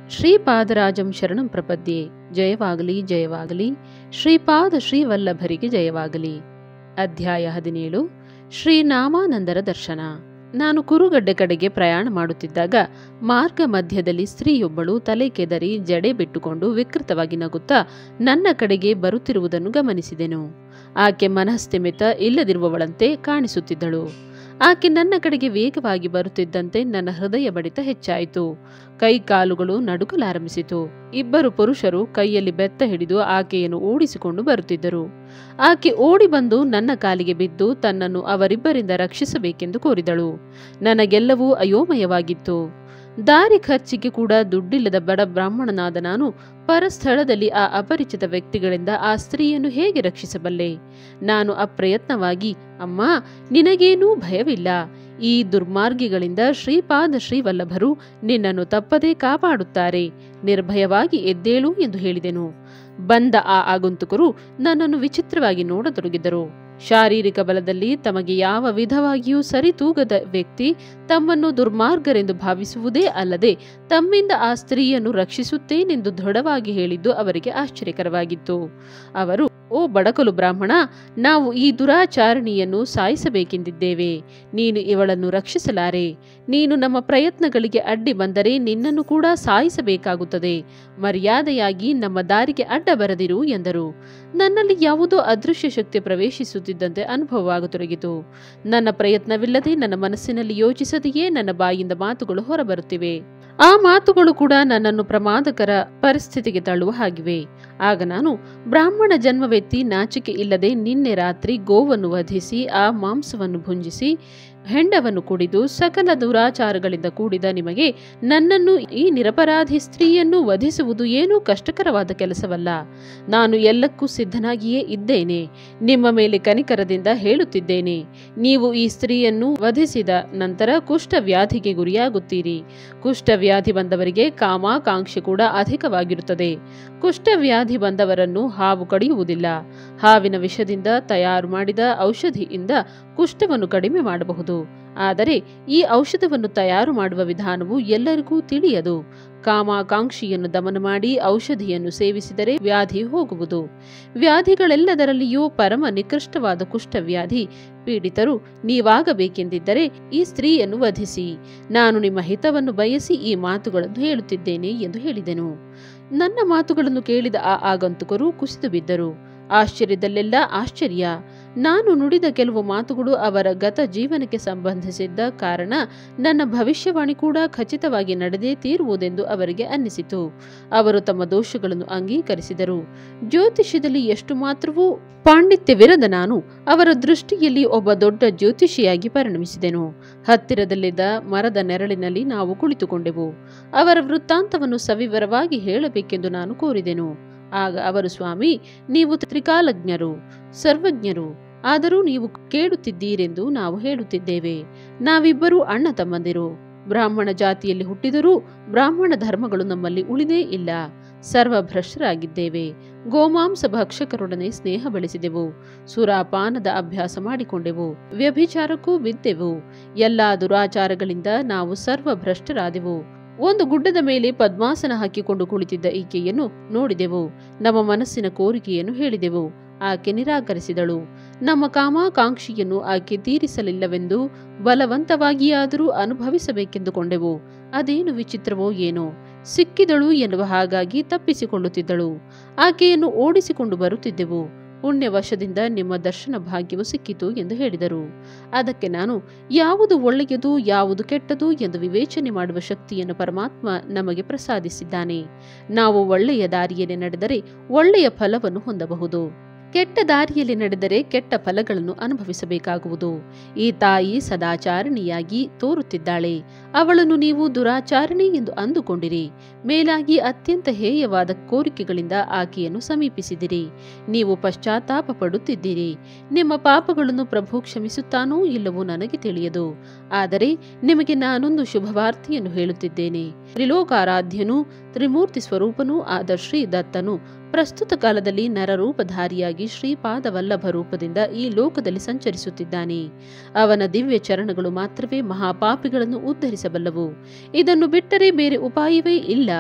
ಶ್ರೀಪಾದರಾಜಂ ಶರಣಂ ಪ್ರಪದ್ಯೆ ಜಯವಾಗಲಿ ಜಯವಾಗಲಿ ಶ್ರೀಪಾದ ಶ್ರೀವಲ್ಲಭರಿಗೆ ಜಯವಾಗಲಿ ಅಧ್ಯಾಯ ಹದಿನೇಳು ಶ್ರೀನಾಮಾನಂದರ ದರ್ಶನ ನಾನು ಕುರುಗಡ್ಡೆ ಕಡೆಗೆ ಪ್ರಯಾಣ ಮಾಡುತ್ತಿದ್ದಾಗ ಮಾರ್ಗ ಮಧ್ಯದಲ್ಲಿ ಸ್ತ್ರೀಯೊಬ್ಬಳು ತಲೆ ಕೆದರಿ ಜಡೆ ಬಿಟ್ಟುಕೊಂಡು ವಿಕೃತವಾಗಿ ನಗುತ್ತಾ ನನ್ನ ಕಡೆಗೆ ಬರುತ್ತಿರುವುದನ್ನು ಗಮನಿಸಿದೆನು ಆಕೆ ಮನಸ್ಥಿಮಿತ ಇಲ್ಲದಿರುವವಳಂತೆ ಕಾಣಿಸುತ್ತಿದ್ದಳು ಆಕೆ ನನ್ನ ಕಡೆಗೆ ವೇಗವಾಗಿ ಬರುತ್ತಿದ್ದಂತೆ ನನ್ನ ಹೃದಯ ಬಡಿತ ಹೆಚ್ಚಾಯಿತು ಕೈ ಕಾಲುಗಳು ನಡುಕಲಾರಂಭಿಸಿತು ಇಬ್ಬರು ಪುರುಷರು ಕೈಯಲ್ಲಿ ಬೆತ್ತ ಹಿಡಿದು ಆಕೆಯನ್ನು ಓಡಿಸಿಕೊಂಡು ಬರುತ್ತಿದ್ದರು ಆಕೆ ಓಡಿ ಬಂದು ನನ್ನ ಕಾಲಿಗೆ ಬಿದ್ದು ತನ್ನನ್ನು ಅವರಿಬ್ಬರಿಂದ ರಕ್ಷಿಸಬೇಕೆಂದು ಕೋರಿದಳು ನನಗೆಲ್ಲವೂ ಅಯೋಮಯವಾಗಿತ್ತು ದಾರಿ ಖರ್ಚಿಗೆ ಕೂಡ ದುಡ್ಡಿಲ್ಲದ ಬಡ ಬ್ರಾಹ್ಮಣನಾದ ನಾನು ಪರಸ್ಥಳದಲ್ಲಿ ಆ ಅಪರಿಚಿತ ವ್ಯಕ್ತಿಗಳಿಂದ ಆ ಸ್ತ್ರೀಯನ್ನು ಹೇಗೆ ರಕ್ಷಿಸಬಲ್ಲೆ ನಾನು ಅಪ್ರಯತ್ನವಾಗಿ ಅಮ್ಮ ನಿನಗೇನೂ ಭಯವಿಲ್ಲ ಈ ದುರ್ಮಾರ್ಗಿಗಳಿಂದ ಶ್ರೀಪಾದ ಶ್ರೀವಲ್ಲಭರು ನಿನ್ನನ್ನು ತಪ್ಪದೇ ಕಾಪಾಡುತ್ತಾರೆ ನಿರ್ಭಯವಾಗಿ ಎದ್ದೇಳು ಎಂದು ಹೇಳಿದೆನು ಬಂದ ಆ ಆಗಂತುಕರು ನನ್ನನ್ನು ವಿಚಿತ್ರವಾಗಿ ನೋಡತೊಡಗಿದರು ಶಾರೀರಿಕ ಬಲದಲ್ಲಿ ತಮಗೆ ಯಾವ ವಿಧವಾಗಿಯೂ ಸರಿತೂಗದ ವ್ಯಕ್ತಿ ತಮ್ಮನ್ನು ದುರ್ಮಾರ್ಗರೆಂದು ಭಾವಿಸುವುದೇ ಅಲ್ಲದೆ ತಮ್ಮಿಂದ ಆ ಸ್ತ್ರೀಯನ್ನು ರಕ್ಷಿಸುತ್ತೇನೆಂದು ದೃಢವಾಗಿ ಹೇಳಿದ್ದು ಅವರಿಗೆ ಆಶ್ಚರ್ಯಕರವಾಗಿತ್ತು ಅವರು ಓ ಬಡಕಲು ಬ್ರಾಹ್ಮಣ ನಾವು ಈ ದುರಾಚಾರಣಿಯನ್ನು ಸಾಯಿಸಬೇಕೆಂದಿದ್ದೇವೆ ನೀನು ಇವಳನ್ನು ರಕ್ಷಿಸಲಾರೆ ನೀನು ನಮ್ಮ ಪ್ರಯತ್ನಗಳಿಗೆ ಅಡ್ಡಿ ಬಂದರೆ ನಿನ್ನನ್ನು ಕೂಡ ಸಾಯಿಸಬೇಕಾಗುತ್ತದೆ ಮರ್ಯಾದೆಯಾಗಿ ನಮ್ಮ ದಾರಿಗೆ ಅಡ್ಡ ಬರದಿರು ಎಂದರು ನನ್ನಲ್ಲಿ ಯಾವುದೋ ಅದೃಶ್ಯ ಶಕ್ತಿ ಪ್ರವೇಶಿಸುತ್ತಿದ್ದಂತೆ ಅನುಭವವಾಗತೊಡಗಿತು ನನ್ನ ಪ್ರಯತ್ನವಿಲ್ಲದೆ ನನ್ನ ಮನಸ್ಸಿನಲ್ಲಿ ಯೋಚಿಸದೆಯೇ ನನ್ನ ಬಾಯಿಂದ ಮಾತುಗಳು ಹೊರಬರುತ್ತಿವೆ ಆ ಮಾತುಗಳು ಕೂಡ ನನ್ನನ್ನು ಪ್ರಮಾದಕರ ಪರಿಸ್ಥಿತಿಗೆ ತಳ್ಳುವ ಹಾಗಿವೆ ಆಗ ನಾನು ಬ್ರಾಹ್ಮಣ ಜನ್ಮವೆತ್ತಿ ನಾಚಿಕೆ ಇಲ್ಲದೆ ನಿನ್ನೆ ರಾತ್ರಿ ಗೋವನ್ನು ವಧಿಸಿ ಆ ಮಾಂಸವನ್ನು ಭುಂಜಿಸಿ ಹೆಂಡವನ್ನು ಕುಡಿದು ಸಕಲ ದುರಾಚಾರಗಳಿಂದ ಕೂಡಿದ ನಿಮಗೆ ನನ್ನನ್ನು ಈ ನಿರಪರಾಧಿ ಸ್ತ್ರೀಯನ್ನು ವಧಿಸುವುದು ಏನೂ ಕಷ್ಟಕರವಾದ ಕೆಲಸವಲ್ಲ ನಾನು ಎಲ್ಲಕ್ಕೂ ಸಿದ್ಧನಾಗಿಯೇ ಇದ್ದೇನೆ ನಿಮ್ಮ ಮೇಲೆ ಕನಿಕರದಿಂದ ಹೇಳುತ್ತಿದ್ದೇನೆ ನೀವು ಈ ಸ್ತ್ರೀಯನ್ನು ವಧಿಸಿದ ನಂತರ ಕುಷ್ಠವ್ಯಾಧಿಗೆ ಗುರಿಯಾಗುತ್ತೀರಿ ಕುಷ್ಠವ್ಯಾಧಿ ಬಂದವರಿಗೆ ಕಾಮಾಕಾಂಕ್ಷೆ ಕೂಡ ಅಧಿಕವಾಗಿರುತ್ತದೆ ಕುಷ್ಠವ್ಯಾಧಿ ಬಂದವರನ್ನು ಹಾವು ಕಡಿಯುವುದಿಲ್ಲ ಹಾವಿನ ವಿಷದಿಂದ ತಯಾರು ಮಾಡಿದ ಔಷಧಿಯಿಂದ ಕುಷ್ಠವನ್ನು ಕಡಿಮೆ ಮಾಡಬಹುದು ಆದರೆ ಈ ಔಷಧವನ್ನು ತಯಾರು ಮಾಡುವ ವಿಧಾನವು ಎಲ್ಲರಿಗೂ ತಿಳಿಯದು ಕಾಮಾಕಾಂಕ್ಷಿಯನ್ನು ದಮನ ಮಾಡಿ ಔಷಧಿಯನ್ನು ಸೇವಿಸಿದರೆ ವ್ಯಾಧಿ ಹೋಗುವುದು ವ್ಯಾಧಿಗಳೆಲ್ಲದರಲ್ಲಿಯೂ ಪರಮ ನಿಕೃಷ್ಟವಾದ ಕುಷ್ಠವ್ಯಾಧಿ ಪೀಡಿತರು ನೀವಾಗಬೇಕೆಂದಿದ್ದರೆ ಈ ಸ್ತ್ರೀಯನ್ನು ವಧಿಸಿ ನಾನು ನಿಮ್ಮ ಹಿತವನ್ನು ಬಯಸಿ ಈ ಮಾತುಗಳನ್ನು ಹೇಳುತ್ತಿದ್ದೇನೆ ಎಂದು ಹೇಳಿದೆನು ನನ್ನ ಮಾತುಗಳನ್ನು ಕೇಳಿದ ಆ ಆಗಂತುಕರು ಕುಸಿದು ಬಿದ್ದರು ಆಶ್ಚರ್ಯದಲ್ಲೆಲ್ಲ ಆಶ್ಚರ್ಯ ನಾನು ನುಡಿದ ಕೆಲವು ಮಾತುಗಳು ಅವರ ಗತ ಜೀವನಕ್ಕೆ ಸಂಬಂಧಿಸಿದ್ದ ಕಾರಣ ನನ್ನ ಭವಿಷ್ಯವಾಣಿ ಕೂಡ ಖಚಿತವಾಗಿ ನಡೆದೇ ತೀರುವುದೆಂದು ಅವರಿಗೆ ಅನ್ನಿಸಿತು ಅವರು ತಮ್ಮ ದೋಷಗಳನ್ನು ಅಂಗೀಕರಿಸಿದರು ಜ್ಯೋತಿಷ್ಯದಲ್ಲಿ ಎಷ್ಟು ಮಾತ್ರವೂ ಪಾಂಡಿತ್ಯವಿರದ ನಾನು ಅವರ ದೃಷ್ಟಿಯಲ್ಲಿ ಒಬ್ಬ ದೊಡ್ಡ ಜ್ಯೋತಿಷಿಯಾಗಿ ಪರಿಣಮಿಸಿದೆನು ಹತ್ತಿರದಲ್ಲಿದ್ದ ಮರದ ನೆರಳಿನಲ್ಲಿ ನಾವು ಕುಳಿತುಕೊಂಡೆವು ಅವರ ವೃತ್ತಾಂತವನ್ನು ಸವಿವರವಾಗಿ ಹೇಳಬೇಕೆಂದು ನಾನು ಕೋರಿದೆನು ಆಗ ಅವರು ಸ್ವಾಮಿ ನೀವು ತ್ರಿಕಾಲಜ್ಞರು ಸರ್ವಜ್ಞರು ಆದರೂ ನೀವು ಕೇಳುತ್ತಿದ್ದೀರೆಂದು ನಾವು ಹೇಳುತ್ತಿದ್ದೇವೆ ನಾವಿಬ್ಬರೂ ಅಣ್ಣ ತಮ್ಮಂದಿರು ಬ್ರಾಹ್ಮಣ ಜಾತಿಯಲ್ಲಿ ಹುಟ್ಟಿದರೂ ಬ್ರಾಹ್ಮಣ ಧರ್ಮಗಳು ನಮ್ಮಲ್ಲಿ ಉಳಿದೇ ಇಲ್ಲ ಸರ್ವಭ್ರಷ್ಟರಾಗಿದ್ದೇವೆ ಗೋಮಾಂಸ ಭಕ್ಷಕರೊಡನೆ ಸ್ನೇಹ ಬೆಳೆಸಿದೆವು ಸುರಾಪಾನದ ಅಭ್ಯಾಸ ಮಾಡಿಕೊಂಡೆವು ವ್ಯಭಿಚಾರಕ್ಕೂ ಬಿದ್ದೆವು ಎಲ್ಲಾ ದುರಾಚಾರಗಳಿಂದ ನಾವು ಸರ್ವಭ್ರಷ್ಟರಾದೆವು ಒಂದು ಗುಡ್ಡದ ಮೇಲೆ ಪದ್ಮಾಸನ ಹಾಕಿಕೊಂಡು ಕುಳಿತಿದ್ದ ಈಕೆಯನ್ನು ನೋಡಿದೆವು ನಮ್ಮ ಮನಸ್ಸಿನ ಕೋರಿಕೆಯನ್ನು ಹೇಳಿದೆವು ಆಕೆ ನಿರಾಕರಿಸಿದಳು ನಮ್ಮ ಕಾಮಾಕಾಂಕ್ಷಿಯನ್ನು ಆಕೆ ತೀರಿಸಲಿಲ್ಲವೆಂದು ಬಲವಂತವಾಗಿಯಾದರೂ ಅನುಭವಿಸಬೇಕೆಂದುಕೊಂಡೆವು ಅದೇನು ವಿಚಿತ್ರವೋ ಏನೋ ಸಿಕ್ಕಿದಳು ಎನ್ನುವ ಹಾಗಾಗಿ ತಪ್ಪಿಸಿಕೊಳ್ಳುತ್ತಿದ್ದಳು ಆಕೆಯನ್ನು ಓಡಿಸಿಕೊಂಡು ಬರುತ್ತಿದ್ದೆವು ಪುಣ್ಯವಶದಿಂದ ನಿಮ್ಮ ದರ್ಶನ ಭಾಗ್ಯವು ಸಿಕ್ಕಿತು ಎಂದು ಹೇಳಿದರು ಅದಕ್ಕೆ ನಾನು ಯಾವುದು ಒಳ್ಳೆಯದು ಯಾವುದು ಕೆಟ್ಟದು ಎಂದು ವಿವೇಚನೆ ಮಾಡುವ ಶಕ್ತಿಯನ್ನು ಪರಮಾತ್ಮ ನಮಗೆ ಪ್ರಸಾದಿಸಿದ್ದಾನೆ ನಾವು ಒಳ್ಳೆಯ ದಾರಿಯಲ್ಲಿ ನಡೆದರೆ ಒಳ್ಳೆಯ ಫಲವನ್ನು ಹೊಂದಬಹುದು ಕೆಟ್ಟ ದಾರಿಯಲ್ಲಿ ನಡೆದರೆ ಕೆಟ್ಟ ಫಲಗಳನ್ನು ಅನುಭವಿಸಬೇಕಾಗುವುದು ಈ ತಾಯಿ ಸದಾಚಾರಣಿಯಾಗಿ ತೋರುತ್ತಿದ್ದಾಳೆ ಅವಳನ್ನು ನೀವು ದುರಾಚಾರಣಿ ಎಂದು ಅಂದುಕೊಂಡಿರಿ ಮೇಲಾಗಿ ಅತ್ಯಂತ ಹೇಯವಾದ ಕೋರಿಕೆಗಳಿಂದ ಆಕೆಯನ್ನು ಸಮೀಪಿಸಿದಿರಿ ನೀವು ಪಶ್ಚಾತ್ತಾಪ ಪಡುತ್ತಿದ್ದೀರಿ ನಿಮ್ಮ ಪಾಪಗಳನ್ನು ಪ್ರಭು ಕ್ಷಮಿಸುತ್ತಾನೋ ಇಲ್ಲವೋ ನನಗೆ ತಿಳಿಯದು ಆದರೆ ನಿಮಗೆ ನಾನೊಂದು ಶುಭವಾರ್ತೆಯನ್ನು ಹೇಳುತ್ತಿದ್ದೇನೆ ತ್ರಿಲೋಕಾರಾಧ್ಯನೂ ತ್ರಿಮೂರ್ತಿ ಸ್ವರೂಪನೂ ಆದ ಶ್ರೀ ದತ್ತನು ಪ್ರಸ್ತುತ ಕಾಲದಲ್ಲಿ ನರರೂಪಧಾರಿಯಾಗಿ ಶ್ರೀಪಾದ ವಲ್ಲಭ ರೂಪದಿಂದ ಈ ಲೋಕದಲ್ಲಿ ಸಂಚರಿಸುತ್ತಿದ್ದಾನೆ ಅವನ ದಿವ್ಯ ಚರಣಗಳು ಮಾತ್ರವೇ ಮಹಾಪಾಪಿಗಳನ್ನು ಉದ್ಧರಿಸಬಲ್ಲವು ಇದನ್ನು ಬಿಟ್ಟರೆ ಬೇರೆ ಉಪಾಯವೇ ಇಲ್ಲ